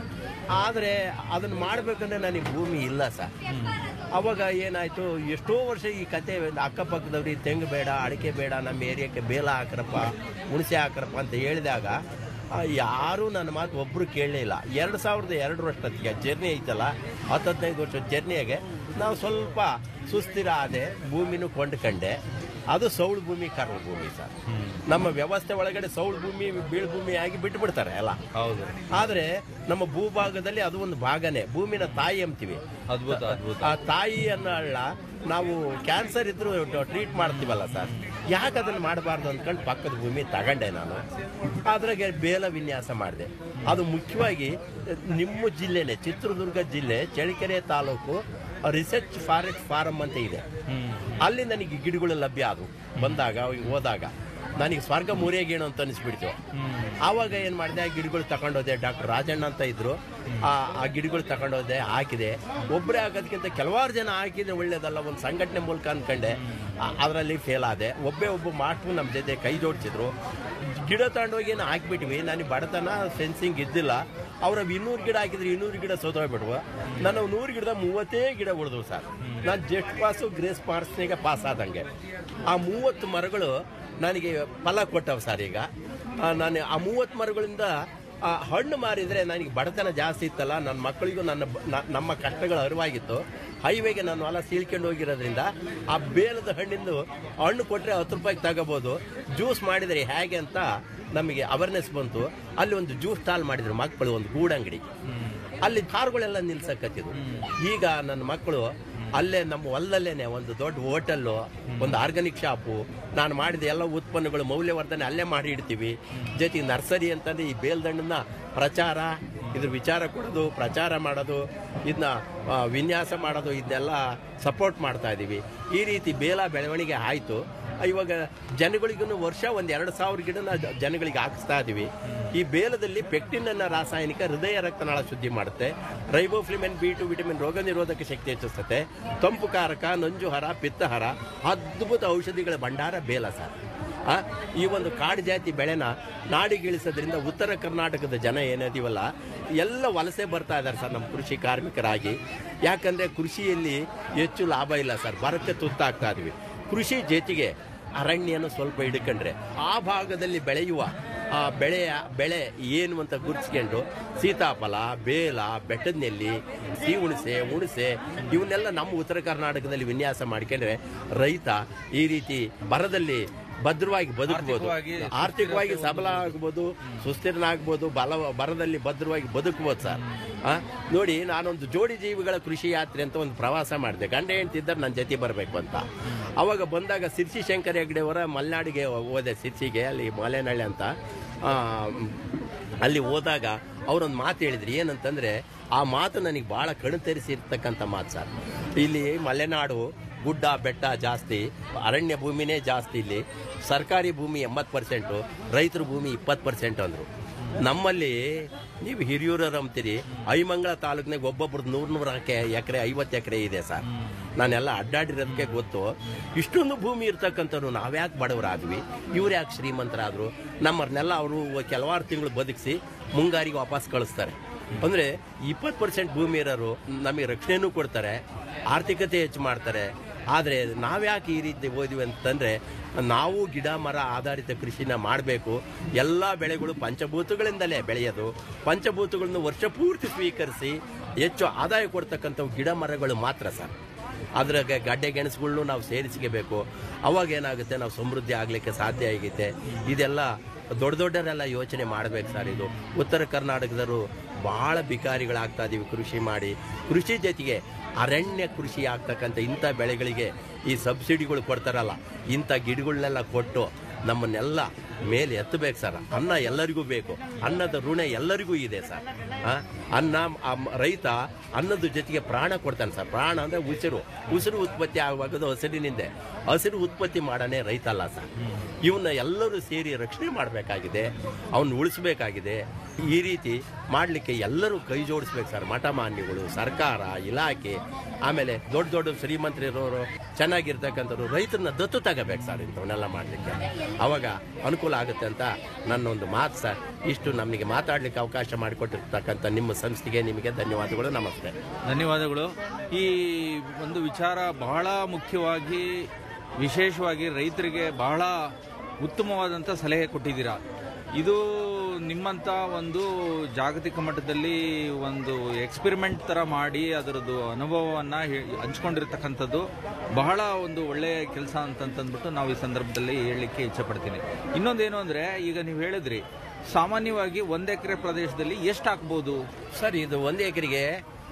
Speaker 8: ಆದರೆ ಅದನ್ನು ಮಾಡಬೇಕಂದ್ರೆ ನನಗೆ ಭೂಮಿ ಇಲ್ಲ ಸರ್ ಅವಾಗ ಏನಾಯ್ತು ಎಷ್ಟೋ ವರ್ಷ ಈ ಕತೆ ಅಕ್ಕಪಕ್ಕದವ್ರಿಗೆ ತೆಂಗು ಬೇಡ ಅಡಿಕೆ ಬೇಡ ನಮ್ಮ ಏರಿಯಾಕ್ಕೆ ಬೇಲ ಹಾಕ್ರಪ್ಪ ಹುಣಸೆ ಹಾಕ್ರಪ್ಪ ಅಂತ ಹೇಳಿದಾಗ ಆ, ಯಾರೂ ನನ್ನ ಮಾತು ಒಬ್ಬರು ಕೇಳಲಿಲ್ಲ ಎರಡು ಸಾವಿರದ ಎರಡರಷ್ಟೊತ್ತಿಗೆ ಜರ್ನಿ ಐತಲ್ಲ ಹತ್ತು ಹದಿನೈದು ವರ್ಷ ಜರ್ನಿಯಾಗೆ ನಾವು ಸ್ವಲ್ಪ ಸುಸ್ಥಿರ ಆದೆ ಭೂಮಿನೂ ಕೊಂಡ್ಕಂಡೆ ಅದು ಸೌಳು ಭೂಮಿ ಕರ್ಮ ಭೂಮಿ ಸರ್ ನಮ್ಮ ವ್ಯವಸ್ಥೆ ಒಳಗಡೆ ಸೌಳು ಭೂಮಿ ಬೀಳು ಭೂಮಿ ಆಗಿ ಬಿಟ್ಬಿಡ್ತಾರೆ ಎಲ್ಲ
Speaker 6: ಹೌದು
Speaker 8: ಆದ್ರೆ ನಮ್ಮ ಭೂಭಾಗದಲ್ಲಿ ಅದು ಒಂದು ಭಾಗನೇ ಭೂಮಿನ ತಾಯಿ ಅಂತೀವಿ
Speaker 6: ಅದ್ಭುತ ಅದ್ಭುತ
Speaker 8: ಆ ತಾಯಿ ಅನ್ನೋ ಹಳ್ಳ ನಾವು ಕ್ಯಾನ್ಸರ್ ಇದ್ರು ಟ್ರೀಟ್ ಮಾಡ್ತೀವಲ್ಲ ಸರ್ ಯಾಕೆ ಅದನ್ನು ಮಾಡಬಾರ್ದು ಅಂದ್ಕೊಂಡು ಪಕ್ಕದ ಭೂಮಿ ತಗೊಂಡೆ ನಾನು ಅದ್ರಾಗೆ ಬೇಲ ವಿನ್ಯಾಸ ಮಾಡಿದೆ ಅದು ಮುಖ್ಯವಾಗಿ ನಿಮ್ಮ ಜಿಲ್ಲೆನೇ ಚಿತ್ರದುರ್ಗ ಜಿಲ್ಲೆ Challakere taluk research forest farm ಅಂತ ಇದೆ ಅಲ್ಲಿ ನನಗೆ ಗಿಡಗಳು ಲಭ್ಯ ಆದವು ಬಂದಾಗ ಹೋದಾಗ ನನಗೆ ಸ್ವರ್ಗ ಮೂರೇಗೇಣು ಅಂತ ಅನಿಸ್ಬಿಡ್ತು ಆವಾಗ ಏನು ಮಾಡಿದೆ ಆ ಗಿಡಗಳು ತಗೊಂಡೋದೆ ಡಾಕ್ಟರ್ ರಾಜಣ್ಣ ಅಂತ ಇದ್ರು ಆ ಆ ಗಿಡಗಳು ತಗೊಂಡೋದೆ ಹಾಕಿದೆ ಒಬ್ಬರೇ ಹಾಕೋದಕ್ಕಿಂತ ಕೆಲವಾರು ಜನ ಹಾಕಿದ್ರೆ ಒಳ್ಳೇದಲ್ಲ ಒಂದು ಸಂಘಟನೆ ಮೂಲಕ ಅನ್ಕೊಂಡೆ ಅದರಲ್ಲಿ ಫೇಲ್ ಆದೆ ಒಬ್ಬೇ ಒಬ್ಬ ಮಾಸ್ಟ್ರು ನಮ್ಮ ಜೊತೆ ಕೈ ಜೋಡಿಸಿದ್ರು ಗಿಡ ತಗೊಂಡೋಗಿ ಏನು ಹಾಕ್ಬಿಟ್ವಿ ನನಗೆ ಬಡತನ ಸೆನ್ಸಿಂಗ್ ಇದ್ದಿಲ್ಲ ಅವ್ರ ಇನ್ನೂರು ಗಿಡ ಹಾಕಿದ್ರೆ ಇನ್ನೂರು ಗಿಡ ಸೋತೋಗ್ಬಿಟ್ವು ನಾನು ನೂರು ಗಿಡದ ಮೂವತ್ತೇ ಗಿಡ ಉಳಿದ್ವು ಸರ್ ನಾನು ಜಸ್ಟ್ ಪಾಸು ಗ್ರೇಸ್ ಮಾರ್ಕ್ಸ್ನಾಗ ಪಾಸ್ ಆದಂಗೆ ಆ ಮೂವತ್ತು ಮರಗಳು ನನಗೆ ಫಲ ಕೊಟ್ಟವು ಸರ್ ಈಗ ಆ, ನಾನು ಆ ಮೂವತ್ತು ಮರಗಳಿಂದ ಆ ಹಣ್ಣು ಮಾರಿದ್ರೆ ನನಗೆ ಬಡತನ ಜಾಸ್ತಿ ಇತ್ತಲ್ಲ ನನ್ನ ಮಕ್ಕಳಿಗೂ ನನ್ನ ಬ- ನ- ನಮ್ಮ ಕಷ್ಟಗಳು ಅರಿವಾಗಿತ್ತು ಹೈವೇಗೆ ನಾನು ಹೊಲ ಸೀಳ್ಕೊಂಡು ಹೋಗಿರೋದ್ರಿಂದ ಆ ಬೇಲದ ಹಣ್ಣಿಂದು ಹಣ್ಣು ಕೊಟ್ಟರೆ ಹತ್ತು ರೂಪಾಯಿಗೆ ತಗೋಬೋದು ಜ್ಯೂಸ್ ಮಾಡಿದರೆ ಹೇಗೆ ಅಂತ ನಮಗೆ ಅವೇರ್ನೆಸ್ ಬಂತು ಅಲ್ಲಿ ಒಂದು ಜ್ಯೂಸ್ ಸ್ಟಾಲ್ ಮಾಡಿದ್ರು ಮಕ್ಕಳು ಒಂದು ಗೂಡಂಗಡಿ ಅಲ್ಲಿ ಕಾರುಗಳೆಲ್ಲ ನಿಲ್ಸಕತ್ತಿದ್ವು ಈಗ ನನ್ನ ಮಕ್ಕಳು ಅಲ್ಲೇ ನಮ್ಮ ಹೊಲದಲ್ಲೇನೆ ಒಂದು ದೊಡ್ಡ ಹೋಟೆಲ್ಲು ಒಂದು ಆರ್ಗಾನಿಕ್ ಶಾಪು ನಾನು ಮಾಡಿದ ಎಲ್ಲ ಉತ್ಪನ್ನಗಳು ಮೌಲ್ಯವರ್ಧನೆ ಅಲ್ಲೇ ಮಾಡಿ ಇಡ್ತೀವಿ ಜೊತೆಗೆ ನರ್ಸರಿ ಅಂತಂದ್ರೆ ಈ ಬೇಲ್ದಂಡನ್ನ ಪ್ರಚಾರ ಇದ್ರ ವಿಚಾರ ಕೊಡೋದು ಪ್ರಚಾರ ಮಾಡೋದು ಇದನ್ನ ಆ, ವಿನ್ಯಾಸ ಮಾಡೋದು ಇದನ್ನೆಲ್ಲ ಸಪೋರ್ಟ್ ಮಾಡ್ತಾ ಇದ್ದೀವಿ ಈ ರೀತಿ ಬೇಲ ಬೆಳವಣಿಗೆ ಆಯಿತು ಇವಾಗ ಜನಗಳಿಗೂ ವರ್ಷ ಒಂದು ಎರಡು ಸಾವಿರ ಗಿಡನ ಜ- ಜನಗಳಿಗೆ ಹಾಕಿಸ್ತಾ ಇದೀವಿ ಈ ಬೇಲದಲ್ಲಿ ಪೆಕ್ಟಿನ್ ಅನ್ನೋ ರಾಸಾಯನಿಕ ಹೃದಯ ರಕ್ತನಾಳ ಶುದ್ಧಿ ಮಾಡುತ್ತೆ ರೈಬೋಫ್ಲಿಮೆನ್ ಬಿ ಟು ವಿಟಮಿನ್ ರೋಗ ನಿರೋಧಕ ಶಕ್ತಿ ಹೆಚ್ಚಿಸುತ್ತೆ ತಂಪು ಕಾರಕ ನಂಜುಹರ ಪಿತ್ತಹರ ಅದ್ಭುತ ಔಷಧಿಗಳ ಭಂಡಾರ ಬೇಲ ಸರ್ ಆ, ಈ ಒಂದು ಕಾಡು ಜಾತಿ ಬೆಳೆನ ನಾಡಿಗಿಳಿಸೋದ್ರಿಂದ ಉತ್ತರ ಕರ್ನಾಟಕದ ಜನ ಏನಿದೀವಲ್ಲ ಎಲ್ಲ ವಲಸೆ ಬರ್ತಾ ಇದ್ದಾರೆ ಸರ್ ನಮ್ಮ ಕೃಷಿ ಕಾರ್ಮಿಕರಾಗಿ ಯಾಕಂದ್ರೆ ಕೃಷಿಯಲ್ಲಿ ಹೆಚ್ಚು ಲಾಭ ಇಲ್ಲ ಸರ್ ಬರಕ್ಕೆ ತುತ್ತಾಗ್ತಾ ಇದೀವಿ ಕೃಷಿ ಜೊತೆಗೆ ಅರಣ್ಯನ ಸ್ವಲ್ಪ ಹಿಡ್ಕೊಂಡ್ರೆ ಆ ಭಾಗದಲ್ಲಿ ಬೆಳೆಯುವ ಆ ಬೆಳೆಯ ಬೆಳೆ ಏನು ಅಂತ ಗುರುತಿಸ್ಕೊಂಡು ಸೀತಾಫಲ ಬೇಲ ಬೆಟ್ಟದ ನೆಲ್ಲಿ ಸಿಹಿ ಹುಣಸೆ ಹುಣಸೆ ಇವನ್ನೆಲ್ಲ ನಮ್ಮ ಉತ್ತರ ಕರ್ನಾಟಕದಲ್ಲಿ ವಿನ್ಯಾಸ ಮಾಡ್ಕೊಂಡ್ರೆ ರೈತ ಈ ರೀತಿ ಬರದಲ್ಲಿ ಭದ್ರವಾಗಿ ಬದುಕಬಹುದು
Speaker 6: ಆರ್ಥಿಕವಾಗಿ
Speaker 8: ಆರ್ಥಿಕವಾಗಿ ಸಬಲ ಆಗ್ಬೋದು ಸುಸ್ಥಿರನಾಗ್ಬೋದು ಬಲ ಬರದಲ್ಲಿ ಭದ್ರವಾಗಿ ಬದುಕಬಹುದು ಸರ್ ಆ, ನೋಡಿ ನಾನೊಂದು ಜೋಡಿ ಜೀವಿಗಳ ಕೃಷಿ ಯಾತ್ರೆ ಅಂತ ಒಂದು ಪ್ರವಾಸ ಮಾಡಿದೆ ಗಂಡ ಹೆಂಡ್ತಿದ್ದಾರೆ ನನ್ನ ಜೊತೆ ಬರಬೇಕು ಅಂತ ಅವಾಗ ಬಂದಾಗ ಸಿರ್ಸಿ ಶಂಕರ ಹೆಗ್ಡೆ ಅವರ ಮಲೆನಾಡಿಗೆ ಹೋದೆ ಸಿರ್ಸಿಗೆ ಅಲ್ಲಿ ಮಲೆನಳ್ಳಿ ಅಂತ ಆ, ಅಲ್ಲಿ ಹೋದಾಗ ಅವರೊಂದು ಮಾತು ಹೇಳಿದ್ರು ಏನಂತಂದ್ರೆ ಆ ಮಾತು ನನಗೆ ಬಹಳ ಕಣತರಿಸಿರ್ತಕ್ಕಂಥ ಮಾತು ಸರ್ ಇಲ್ಲಿ ಮಲೆನಾಡು ಗುಡ್ಡ ಬೆಟ್ಟ ಜಾಸ್ತಿ ಅರಣ್ಯ ಭೂಮಿನೇ ಜಾಸ್ತಿ ಇಲ್ಲಿ ಸರ್ಕಾರಿ ಭೂಮಿ ಎಂಬತ್ತು ಪರ್ಸೆಂಟು ರೈತರ ಭೂಮಿ ಇಪ್ಪತ್ತು ಪರ್ಸೆಂಟ್ ಅಂದರು ನಮ್ಮಲ್ಲಿ ನೀವು ಹಿರಿಯೂರರು ಅಂತೀರಿ ಐಮಂಗಳ ತಾಲೂಕಿನಾಗ ಒಬ್ಬೊಬ್ರದ್ದು ನೂರು ನೂರು ಎಕರೆ ಐವತ್ತು ಎಕರೆ ಇದೆ ಸರ್ ನಾನೆಲ್ಲ ಅಡ್ಡಾಡಿರೋದಕ್ಕೆ ಗೊತ್ತು ಇಷ್ಟೊಂದು ಭೂಮಿ ಇರ್ತಕ್ಕಂಥವ್ರು ನಾವ್ಯಾಕೆ ಬಡವರಾದ್ವಿ ಇವ್ರು ಯಾಕೆ ಶ್ರೀಮಂತರಾದ್ರು ನಮ್ಮನ್ನೆಲ್ಲ ಅವರು ಕೆಲವಾರು ತಿಂಗಳು ಬದುಕಿಸಿ ಮುಂಗಾರಿಗೆ ವಾಪಸ್ ಕಳಿಸ್ತಾರೆ ಅಂದ್ರೆ ಇಪ್ಪತ್ತು ಪರ್ಸೆಂಟ್ ಭೂಮಿ ಇರೋರು ನಮಗೆ ರಕ್ಷಣೆನೂ ಕೊಡ್ತಾರೆ ಆರ್ಥಿಕತೆ ಹೆಚ್ಚು ಮಾಡ್ತಾರೆ ಆದರೆ ನಾವ್ಯಾಕೆ ಈ ರೀತಿ ಓದಿವಿ ಅಂತಂದ್ರೆ ನಾವು ಗಿಡ ಮರ ಆಧಾರಿತ ಕೃಷಿನ ಮಾಡಬೇಕು ಎಲ್ಲ ಬೆಳೆಗಳು ಪಂಚಭೂತಗಳಿಂದಲೇ ಬೆಳೆಯೋದು ಪಂಚಭೂತಗಳನ್ನು ವರ್ಷ ಪೂರ್ತಿ ಸ್ವೀಕರಿಸಿ ಹೆಚ್ಚು ಆದಾಯ ಕೊಡ್ತಕ್ಕಂಥವು ಗಿಡ ಮರಗಳು ಮಾತ್ರ ಸರ್ ಅದ್ರಾಗ ಗಡ್ಡೆ ಗೆಣಸುಗಳ್ನು ನಾವು ಸೇರಿಸ್ಕೋಬೇಕು ಅವಾಗ ಏನಾಗುತ್ತೆ ನಾವು ಸಮೃದ್ಧಿ ಆಗಲಿಕ್ಕೆ ಸಾಧ್ಯ ಆಗಿದೆ ಇದೆಲ್ಲ ದೊಡ್ಡ ದೊಡ್ಡರೆಲ್ಲ ಯೋಚನೆ ಮಾಡ್ಬೇಕು ಸರ್ ಇದು ಉತ್ತರ ಕರ್ನಾಟಕದವರು ಬಹಳ ಬಿಕಾರಿಗಳಾಗ್ತಾ ಇದೀವಿ ಕೃಷಿ ಮಾಡಿ ಕೃಷಿ ಜೊತೆಗೆ ಅರಣ್ಯ ಕೃಷಿ ಆಗ್ತಕ್ಕಂಥ ಇಂಥ ಬೆಳೆಗಳಿಗೆ ಈ ಸಬ್ಸಿಡಿಗಳು ಕೊಡ್ತಾರಲ್ಲ ಇಂಥ ಗಿಡಗಳನ್ನೆಲ್ಲ ಕೊಟ್ಟು ನಮ್ಮನ್ನೆಲ್ಲ ಮೇಲೆ ಎತ್ತಬೇಕು ಸರ್ ಅನ್ನ ಎಲ್ಲರಿಗೂ ಬೇಕು ಅನ್ನದ ಋಣ ಎಲ್ಲರಿಗೂ ಇದೆ ಸರ್ ಆ, ಅನ್ನ ಆ ಮ- ರೈತ ಅನ್ನದ ಜೊತೆಗೆ ಪ್ರಾಣ ಕೊಡ್ತಾನೆ ಸರ್ ಪ್ರಾಣ ಅಂದ್ರೆ ಉಸಿರು ಉಸಿರು ಉತ್ಪತ್ತಿ ಆಗುವಾಗದು ಹಸಿರಿನಿಂದೆ ಹಸಿರು ಉತ್ಪತ್ತಿ ಮಾಡನೇ ರೈತ ಅಲ್ಲ ಸರ್ ಇವನ್ನ ಎಲ್ಲರೂ ಸೇರಿ ರಕ್ಷಣೆ ಮಾಡಬೇಕಾಗಿದೆ ಅವನ್ನ ಉಳಿಸ್ಬೇಕಾಗಿದೆ ಈ ರೀತಿ ಮಾಡಲಿಕ್ಕೆ ಎಲ್ಲರೂ ಕೈ ಜೋಡಿಸ್ಬೇಕು ಸರ್ ಮಠ ಮಾನ್ಯಗಳು ಸರ್ಕಾರ ಇಲಾಖೆ ಆಮೇಲೆ ದೊಡ್ಡ ದೊಡ್ಡ ಶ್ರೀಮಂತರಿರೋರು ಚೆನ್ನಾಗಿರ್ತಕ್ಕಂಥವ್ರು ರೈತರನ್ನ ದತ್ತು ತಗೋಬೇಕು ಸರ್ ಇಂಥವನ್ನೆಲ್ಲ ಮಾಡಲಿಕ್ಕೆ ಅವಾಗ ಅನುಕೂಲ ಆಗುತ್ತೆ ಅಂತ ನನ್ನ ಒಂದು ಮಾತು ಸರ್ ಇಷ್ಟು ನಮಗೆ ಮಾತಾಡ್ಲಿಕ್ಕೆ ಅವಕಾಶ ಮಾಡಿಕೊಟ್ಟಿರ್ತಕ್ಕಂಥ ನಿಮ್ಮ ಸಂಸ್ಥೆಗೆ ನಿಮಗೆ ಧನ್ಯವಾದಗಳು ನಮಸ್ತೆ
Speaker 6: ಧನ್ಯವಾದಗಳು ಈ ಒಂದು ವಿಚಾರ ಬಹಳ ಮುಖ್ಯವಾಗಿ ವಿಶೇಷವಾಗಿ ರೈತರಿಗೆ ಬಹಳ ಉತ್ತಮವಾದಂಥ ಸಲಹೆ ಕೊಟ್ಟಿದ್ದೀರಾ ಇದು ನಿಮ್ಮಂಥ ಒಂದು ಜಾಗತಿಕ ಮಟ್ಟದಲ್ಲಿ ಒಂದು ಎಕ್ಸ್ಪೆರಿಮೆಂಟ್ ಥರ ಮಾಡಿ ಅದರದ್ದು ಅನುಭವವನ್ನು ಹಂಚ್ಕೊಂಡಿರ್ತಕ್ಕಂಥದ್ದು ಬಹಳ ಒಂದು ಒಳ್ಳೆಯ ಕೆಲಸ ಅಂತಂತಂದ್ಬಿಟ್ಟು ನಾವು ಈ ಸಂದರ್ಭದಲ್ಲಿ ಹೇಳಲಿಕ್ಕೆ ಇಚ್ಛಪಡ್ತೀನಿ ಇನ್ನೊಂದೇನು ಅಂದರೆ ಈಗ ನೀವು ಹೇಳಿದ್ರಿ ಸಾಮಾನ್ಯವಾಗಿ ಒಂದು ಎಕರೆ ಪ್ರದೇಶದಲ್ಲಿ ಎಷ್ಟು ಹಾಕ್ಬೋದು
Speaker 8: ಸರ್ ಇದು ಒಂದು ಎಕರೆಗೆ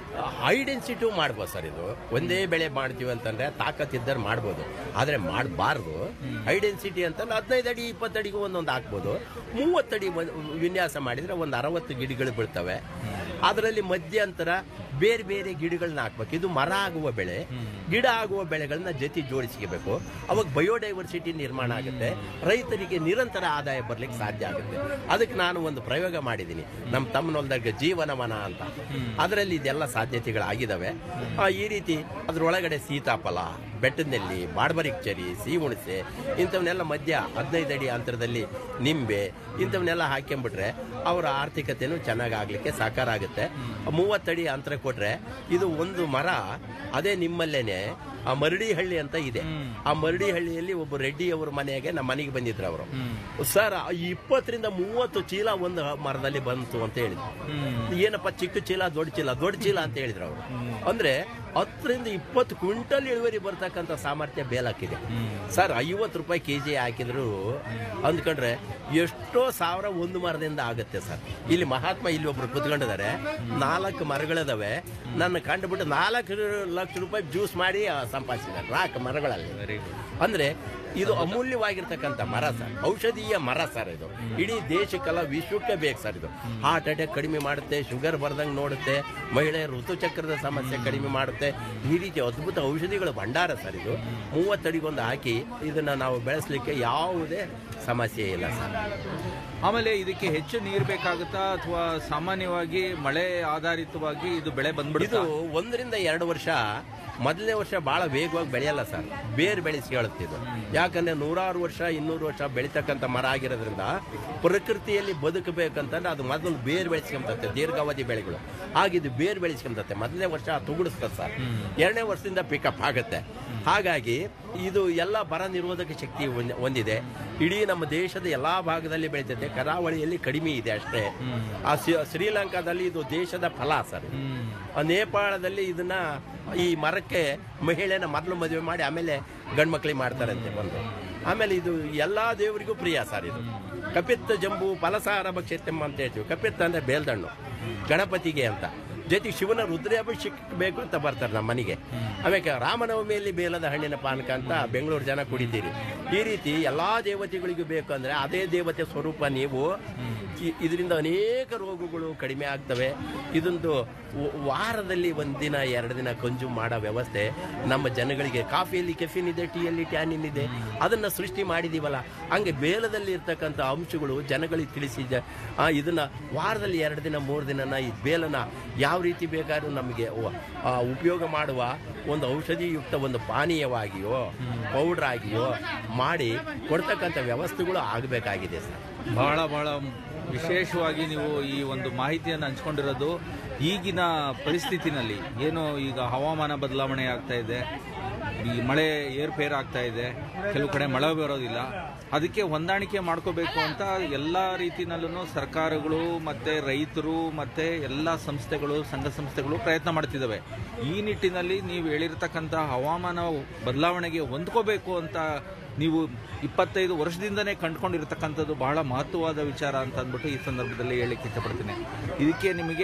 Speaker 8: ಹೈ ಡೆನ್ಸಿಟಿ ಮಾಡ್ಬೋದು ಸರ್ ಇದು ಒಂದೇ ಬೆಳೆ ಮಾಡ್ತೀವಿ ಅಂತಂದ್ರೆ ತಾಕತ್ತಿದ್ದರೆ ಮಾಡ್ಬೋದು ಆದರೆ ಮಾಡಬಾರ್ದು ಹೈ ಡೆನ್ಸಿಟಿ ಅಂತಂದ್ರೆ ಹದಿನೈದು ಅಡಿ ಇಪ್ಪತ್ತು ಅಡಿಗೂ ಒಂದೊಂದು ಹಾಕ್ಬೋದು ಮೂವತ್ತಡಿ ಒಂದ್- ವಿನ್ಯಾಸ ಮಾಡಿದ್ರೆ ಒಂದು ಅರವತ್ತು ಗಿಡಗಳು ಬೀಳ್ತವೆ ಅದರಲ್ಲಿ ಮಧ್ಯಂತರ ಬೇರೆ ಬೇರೆ ಗಿಡಗಳನ್ನ ಹಾಕ್ಬೇಕು ಇದು ಮರ ಆಗುವ ಬೆಳೆ ಗಿಡ ಆಗುವ ಬೆಳೆಗಳನ್ನ ಜೊತೆ ಜೋಡಿಸ್ಕೋಬೇಕು ಅವಾಗ ಬಯೋಡೈವರ್ಸಿಟಿ ನಿರ್ಮಾಣ ಆಗುತ್ತೆ ರೈತರಿಗೆ ನಿರಂತರ ಆದಾಯ ಬರ್ಲಿಕ್ಕೆ ಸಾಧ್ಯ ಆಗುತ್ತೆ ಅದಕ್ಕೆ ನಾನು ಒಂದು ಪ್ರಯೋಗ ಮಾಡಿದ್ದೀನಿ ನಮ್ಮ ತಮ್ಮನೊಲ್ದಾಗ ಜೀವನವನ ಅಂತ ಅದರಲ್ಲಿ ಇದೆಲ್ಲ ಸಾಧ್ಯತೆಗಳಾಗಿದ್ದಾವೆ ಆ, ಈ ರೀತಿ ಅದ್ರೊಳಗಡೆ ಸೀತಾಫಲ ಬೆಟ್ಟದಲ್ಲಿ ಬಾಡ್ಬರಿಕ್ ಚರಿ ಸಿಹಿ ಹುಣಸೆ ಇಂಥವನ್ನೆಲ್ಲ ಮಧ್ಯ ಹದಿನೈದು ಅಡಿ ಅಂತರದಲ್ಲಿ ನಿಂಬೆ ಇಂಥವನ್ನೆಲ್ಲ ಹಾಕ್ಕೊಂಬಿಟ್ರೆ ಅವರ ಆರ್ಥಿಕತೆನೂ ಚೆನ್ನಾಗಿ ಆಗ್ಲಿಕ್ಕೆ ಸಾಕಾರ ಆಗುತ್ತೆ ಮೂವತ್ತಡಿ ಅಂತರ ಕೊಟ್ರೆ ಇದು ಒಂದು ಮರ ಅದೇ ನಿಮ್ಮಲ್ಲೇನೆ ಆ ಮರಡಿ ಹಳ್ಳಿ ಅಂತ ಇದೆ ಆ ಮರಡಿ ಹಳ್ಳಿಯಲ್ಲಿ ಒಬ್ಬ ರೆಡ್ಡಿ ಅವ್ರ ಮನೆಗೆ ನಮ್ಮ ಮನೆಗೆ ಬಂದಿದ್ರು ಅವರು ಸರ್ ಆ ಇಪ್ಪತ್ತರಿಂದ ಮೂವತ್ತು ಚೀಲ ಒಂದು ಮರದಲ್ಲಿ ಬಂತು ಅಂತ ಹೇಳಿದ್ರು ಏನಪ್ಪ ಚಿಕ್ಕ ಚೀಲ ದೊಡ್ಡ ಚೀಲ ದೊಡ್ಡ ಚೀಲ ಅಂತ ಹೇಳಿದ್ರು ಅವರು ಅಂದ್ರೆ ಹತ್ತರಿಂದ ಇಪ್ಪತ್ತು ಕ್ವಿಂಟಲ್ ಇಳುವರಿ ಬರ್ತಕ್ಕಂಥ ಸಾಮರ್ಥ್ಯ ಬೇಲಾಕಿದೆ ಸರ್ ಐವತ್ತು ರೂಪಾಯಿ ಕೆಜಿ ಹಾಕಿದ್ರು ಅಂದ್ಕೊಂಡ್ರೆ ಎಷ್ಟೋ ಸಾವಿರ ಒಂದು ಮರದಿಂದ ಆಗುತ್ತೆ ಸರ್ ಇಲ್ಲಿ ಮಹಾತ್ಮ ಇಲ್ಲಿ ಒಬ್ರು ಕುತ್ಕೊಂಡಿದ್ದಾರೆ ನಾಲ್ಕು ಮರಗಳಿದಾವೆ ನನ್ನ ಕಂಡುಬಿಟ್ಟು ನಾಲ್ಕು ಲಕ್ಷ ರೂಪಾಯಿ ಜ್ಯೂಸ್ ಮಾಡಿ ಆ, ಸಂಪಾದಿಸಿದ್ದಾರೆ ನಾಲ್ಕು ಮರಗಳಲ್ಲಿ ಅಂದ್ರೆ ಇದು ಅಮೂಲ್ಯವಾಗಿರ್ತಕ್ಕಂಥ ಮರ ಸರ್ ಔಷಧೀಯ ಮರ ಸರ್ ಇದು ಇಡೀ ದೇಶಕ್ಕೆಲ್ಲ ವಿಶ್ವಕ್ಕೆ ಬೇಕು ಸರ್ ಇದು ಹಾರ್ಟ್ ಅಟ್ಯಾಕ್ ಕಡಿಮೆ ಮಾಡುತ್ತೆ ಶುಗರ್ ಬರ್ದಂಗೆ ನೋಡುತ್ತೆ ಮಹಿಳೆಯರ ಋತುಚಕ್ರದ ಸಮಸ್ಯೆ ಕಡಿಮೆ ಮಾಡುತ್ತೆ ಈ ರೀತಿ ಅದ್ಭುತ ಔಷಧಿಗಳ ಭಂಡಾರ ಸರ್ ಇದು ಮೂವತ್ತಡಿಗೊಂದು ಹಾಕಿ ಇದನ್ನ ನಾವು ಬೆಳೆಸಲಿಕ್ಕೆ ಯಾವುದೇ ಸಮಸ್ಯೆ ಇಲ್ಲ ಸರ್
Speaker 6: ಆಮೇಲೆ ಇದಕ್ಕೆ ಹೆಚ್ಚು ನೀರು ಬೇಕಾಗುತ್ತಾ ಅಥವಾ ಸಾಮಾನ್ಯವಾಗಿ ಮಳೆ ಆಧಾರಿತವಾಗಿ ಇದು ಬೆಳೆ
Speaker 8: ಇದು
Speaker 6: ಬಂದ್ಬಿಡುತ್ತೆ
Speaker 8: ಒಂದರಿಂದ ಎರಡು ವರ್ಷ ಮೊದಲನೇ ವರ್ಷ ಬಹಳ ವೇಗವಾಗಿ ಬೆಳೆಯಲ್ಲ ಸರ್ ಬೇರು ಬೆಳೆಸಿ ಹೇಳುತ್ತೆ ಇದು ಯಾಕಂದ್ರೆ ನೂರಾರು ವರ್ಷ ಇನ್ನೂರು ವರ್ಷ ಬೆಳೀತಕ್ಕಂಥ ಮರ ಆಗಿರೋದ್ರಿಂದ ಪ್ರಕೃತಿಯಲ್ಲಿ ಬದುಕಬೇಕಂತಂದ್ರೆ ಅದು ಮೊದಲು ಬೇರು ಬೆಳೆಸ್ಕೊಂಬತ್ತೆ ದೀರ್ಘಾವಧಿ ಬೆಳೆಗಳು ಹಾಗಿದು ಬೇರು ಬೆಳೆಸ್ಕೊಂಬತ್ತೆ ಮೊದಲನೇ ವರ್ಷ ತುಗುಡಿಸ್ತದೆ ಸರ್ ಎರಡನೇ ವರ್ಷದಿಂದ ಪಿಕಪ್ ಆಗುತ್ತೆ ಹಾಗಾಗಿ ಇದು ಎಲ್ಲ ಬರ ನಿರೋಧಕ ಶಕ್ತಿ ಹೊಂದ್- ಹೊಂದಿದೆ ಇಡೀ ನಮ್ಮ ದೇಶದ ಎಲ್ಲಾ ಭಾಗದಲ್ಲಿ ಬೆಳೀತದೆ ಕರಾವಳಿಯಲ್ಲಿ ಕಡಿಮೆ ಇದೆ ಅಷ್ಟೇ ಆ ಶ್ರೀ- ಶ್ರೀಲಂಕಾದಲ್ಲಿ ಇದು ದೇಶದ ಫಲ ಸರ್ ಆ ನೇಪಾಳದಲ್ಲಿ ಇದನ್ನ ಈ ಮರಕ್ಕೆ ಮಹಿಳೆನ ಮೊದಲು ಮದುವೆ ಮಾಡಿ ಆಮೇಲೆ ಗಂಡು ಮಕ್ಕಳಿಗೆ ಮಾಡ್ತಾರಂತೆ ಬಂದು ಆಮೇಲೆ ಇದು ಎಲ್ಲಾ ದೇವರಿಗೂ ಪ್ರಿಯ ಸರ್ ಇದು ಕಪಿತ್ತ ಜಂಬು ಫಲಸಾರ ಭಕ್ಷತೆಮ್ಮ ಅಂತ ಹೇಳ್ತೀವಿ ಕಪಿತ್ತ ಅಂದ್ರೆ ಬೇಲ್ದಣ್ಣು ಗಣಪತಿಗೆ ಅಂತ ಜೊತೆಗೆ ಶಿವನ ರುದ್ರಾಭಿಷೇಕ ಬೇಕು ಅಂತ ಬರ್ತಾರೆ ನಮ್ಮ ಮನೆಗೆ ಆಮೇಲೆ ರಾಮನವಮಿಯಲ್ಲಿ ಬೇಲದ ಹಣ್ಣಿನ ಪಾನಕ ಅಂತ ಬೆಂಗಳೂರು ಜನ ಕುಡಿತೀರಿ ಈ ರೀತಿ ಎಲ್ಲಾ ದೇವತೆಗಳಿಗೂ ಬೇಕು ಅಂದ್ರೆ ಅದೇ ದೇವತೆ ಸ್ವರೂಪ ನೀವು ಇ- ಇದರಿಂದ ಅನೇಕ ರೋಗಗಳು ಕಡಿಮೆ ಆಗ್ತವೆ ಇದೊಂದು ವ- ವಾರದಲ್ಲಿ ಒಂದಿನ ಎರಡು ದಿನ ಕನ್ಸ್ಯೂಮ್ ಮಾಡೋ ವ್ಯವಸ್ಥೆ ನಮ್ಮ ಜನಗಳಿಗೆ ಕಾಫಿಯಲ್ಲಿ ಕೆಫಿನ್ ಇದೆ ಟೀಯಲ್ಲಿ ಟ್ಯಾನಿನ್ ಇದೆ ಅದನ್ನ ಸೃಷ್ಟಿ ಮಾಡಿದೀವಲ್ಲ ಹಂಗೆ ಬೇಲದಲ್ಲಿ ಇರ್ತಕ್ಕಂಥ ಅಂಶಗಳು ಜನಗಳಿಗೆ ತಿಳಿಸಿ ಜ- ಆ, ಇದನ್ನ ವಾರದಲ್ಲಿ ಎರಡು ದಿನ ಮೂರು ದಿನನ ಈ ಬೇಲನ ಯಾವ ರೀತಿ ಬೇಕಾದ್ರೂ ನಮಗೆ ವ- ಆ, ಉಪಯೋಗ ಮಾಡುವ ಒಂದು ಔಷಧಿಯುಕ್ತ ಒಂದು ಪಾನೀಯವಾಗಿಯೋ ಪೌಡರ್ ಆಗಿಯೋ ಮಾಡಿ ಕೊಡ್ತಕ್ಕಂಥ ವ್ಯವಸ್ಥೆಗಳು ಆಗಬೇಕಾಗಿದೆ ಸರ್
Speaker 6: ಬಹಳ ಬಹಳ ವಿಶೇಷವಾಗಿ ನೀವು ಈ ಒಂದು ಮಾಹಿತಿಯನ್ನು ಹಂಚ್ಕೊಂಡಿರೋದು ಈಗಿನ ಪರಿಸ್ಥಿತಿನಲ್ಲಿ ಏನು ಈಗ ಹವಾಮಾನ ಬದಲಾವಣೆ ಆಗ್ತಾ ಇದೆ ಈ ಮಳೆ ಏರ್ಪೇರ್ ಆಗ್ತಾ ಇದೆ ಕೆಲವು ಕಡೆ ಮಳೆ ಬರೋದಿಲ್ಲ ಅದಕ್ಕೆ ಹೊಂದಾಣಿಕೆ ಮಾಡ್ಕೋಬೇಕು ಅಂತ ಎಲ್ಲ ರೀತಿನಲ್ಲೂ ಸರ್ಕಾರಗಳು ಮತ್ತೆ ರೈತರು ಮತ್ತೆ ಎಲ್ಲ ಸಂಸ್ಥೆಗಳು ಸಂಘ ಸಂಸ್ಥೆಗಳು ಪ್ರಯತ್ನ ಮಾಡ್ತಿದ್ದಾವೆ ಈ ನಿಟ್ಟಿನಲ್ಲಿ ನೀವು ಹೇಳಿರ್ತಕ್ಕಂಥ ಹವಾಮಾನ ಬದಲಾವಣೆಗೆ ಹೊಂದ್ಕೋಬೇಕು ಅಂತ ನೀವು ಇಪ್ಪತ್ತೈದು ವರ್ಷದಿಂದನೇ ಕಂಡುಕೊಂಡಿರ್ತಕ್ಕಂಥದ್ದು ಬಹಳ ಮಹತ್ವವಾದ ವಿಚಾರ ಅಂತ ಅಂದ್ಬಿಟ್ಟು ಈ ಸಂದರ್ಭದಲ್ಲಿ ಹೇಳಲಿಕ್ಕೆ ಇಷ್ಟಪಡ್ತೀನಿ ಇದಕ್ಕೆ ನಿಮಗೆ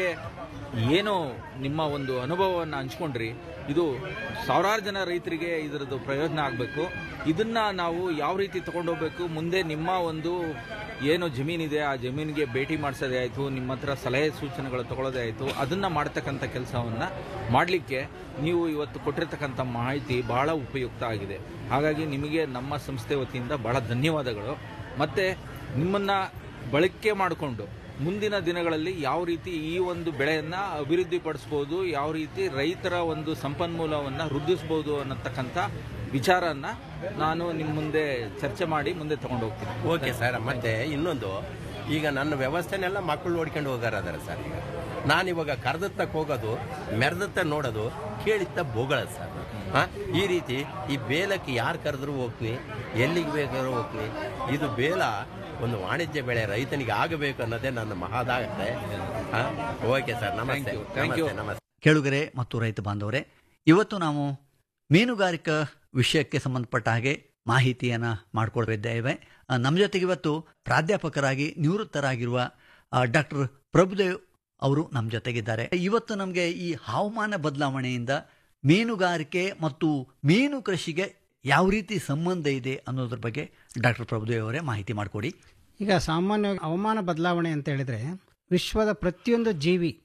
Speaker 6: ಏನು ನಿಮ್ಮ ಒಂದು ಅನುಭವವನ್ನು ಹಂಚ್ಕೊಂಡ್ರಿ ಇದು ಸಾವಿರಾರು ಜನ ರೈತರಿಗೆ ಇದರದ್ದು ಪ್ರಯೋಜನ ಆಗಬೇಕು ಇದನ್ನ ನಾವು ಯಾವ ರೀತಿ ತಗೊಂಡೋಗ್ಬೇಕು ಮುಂದೆ ನಿಮ್ಮ ಒಂದು ಏನು ಜಮೀನಿದೆ ಆ ಜಮೀನಿಗೆ ಭೇಟಿ ಮಾಡಿಸೋದೇ ಆಯಿತು ನಿಮ್ಮ ಹತ್ರ ಸಲಹೆ ಸೂಚನೆಗಳು ತಗೊಳ್ಳೋದೇ ಆಯಿತು ಅದನ್ನು ಮಾಡ್ತಕ್ಕಂಥ ಕೆಲಸವನ್ನು ಮಾಡಲಿಕ್ಕೆ ನೀವು ಇವತ್ತು ಕೊಟ್ಟಿರ್ತಕ್ಕಂಥ ಮಾಹಿತಿ ಬಹಳ ಉಪಯುಕ್ತ ಆಗಿದೆ ಹಾಗಾಗಿ ನಿಮಗೆ ನಮ್ಮ ಸಂಸ್ಥೆ ವತಿಯಿಂದ ಬಹಳ ಧನ್ಯವಾದಗಳು ಮತ್ತು ನಿಮ್ಮನ್ನು ಬಳಕೆ ಮಾಡಿಕೊಂಡು ಮುಂದಿನ ದಿನಗಳಲ್ಲಿ ಯಾವ ರೀತಿ ಈ ಒಂದು ಬೆಳೆಯನ್ನು ಅಭಿವೃದ್ಧಿಪಡಿಸ್ಬೋದು ಯಾವ ರೀತಿ ರೈತರ ಒಂದು ಸಂಪನ್ಮೂಲವನ್ನು ವೃದ್ಧಿಸ್ಬೋದು ಅನ್ನತಕ್ಕಂಥ ವಿಚಾರನ ನಾನು ನಿಮ್ಮ ಮುಂದೆ ಚರ್ಚೆ ಮಾಡಿ ಮುಂದೆ ತಗೊಂಡು ಹೋಗ್ತೀನಿ
Speaker 8: ಓಕೆ ಸರ್ ಮತ್ತೆ ಇನ್ನೊಂದು ಈಗ ನನ್ನ ವ್ಯವಸ್ಥೆನೆಲ್ಲ ಮಕ್ಕಳು ನೋಡ್ಕೊಂಡು ಹೋಗಾರದಾರ ಸರ್ ಈಗ ನಾನಿವಾಗ ಕರೆದತ್ತಕ್ಕೆ ಹೋಗೋದು ಮೆರೆದತ್ತ ನೋಡೋದು ಕೇಳಿತ್ತ ಬೋಗಳದು ಸರ್ ಹಾ ಈ ರೀತಿ ಈ ಬೇಲಕ್ಕೆ ಯಾರು ಕರೆದ್ರು ಹೋಗ್ತೀನಿ ಎಲ್ಲಿಗೆ ಬೇಕಾದ್ರೂ ಹೋಗ್ತೀನಿ ಇದು ಬೇಲ ಒಂದು ವಾಣಿಜ್ಯ ಬೆಳೆ ರೈತನಿಗೆ ಆಗಬೇಕು ಅನ್ನೋದೇ ನನ್ನ ಮಹಾದಾಗತ್ತೆ ಹಾ ಓಕೆ ಸರ್ ನಮಸ್ತೆ
Speaker 6: Thank you. Thank you.
Speaker 8: ನಮಸ್ತೆ ನಮಸ್ತೆ
Speaker 5: ಕೇಳುಗರೆ ಮತ್ತು ರೈತ ಬಾಂಧವರೇ ಇವತ್ತು ನಾವು ಮೀನುಗಾರಿಕಾ ವಿಷಯಕ್ಕೆ ಸಂಬಂಧಪಟ್ಟ ಹಾಗೆ ಮಾಹಿತಿಯನ್ನು ಮಾಡಿಕೊಳ್ತಿದ್ದೇವೆ ನಮ್ಮ ಜೊತೆಗೆ ಇವತ್ತು ಪ್ರಾಧ್ಯಾಪಕರಾಗಿ ನಿವೃತ್ತರಾಗಿರುವ ಡಾಕ್ಟರ್ ಪ್ರಭುದೇವ್ ಅವರು ನಮ್ಮ ಜೊತೆಗಿದ್ದಾರೆ ಇವತ್ತು ನಮಗೆ ಈ ಹವಾಮಾನ ಬದಲಾವಣೆಯಿಂದ ಮೀನುಗಾರಿಕೆ ಮತ್ತು ಮೀನು ಕೃಷಿಗೆ ಯಾವ ರೀತಿ ಸಂಬಂಧ ಇದೆ ಅನ್ನೋದ್ರ ಬಗ್ಗೆ ಡಾಕ್ಟರ್ ಪ್ರಭುದೇವ್ ಅವರೇ ಮಾಹಿತಿ ಮಾಡಿಕೊಡಿ
Speaker 9: ಈಗ ಸಾಮಾನ್ಯವಾಗಿ ಹವಾಮಾನ ಬದಲಾವಣೆ ಅಂತ ಹೇಳಿದ್ರೆ ವಿಶ್ವದ ಪ್ರತಿಯೊಂದು ಜೀವಿ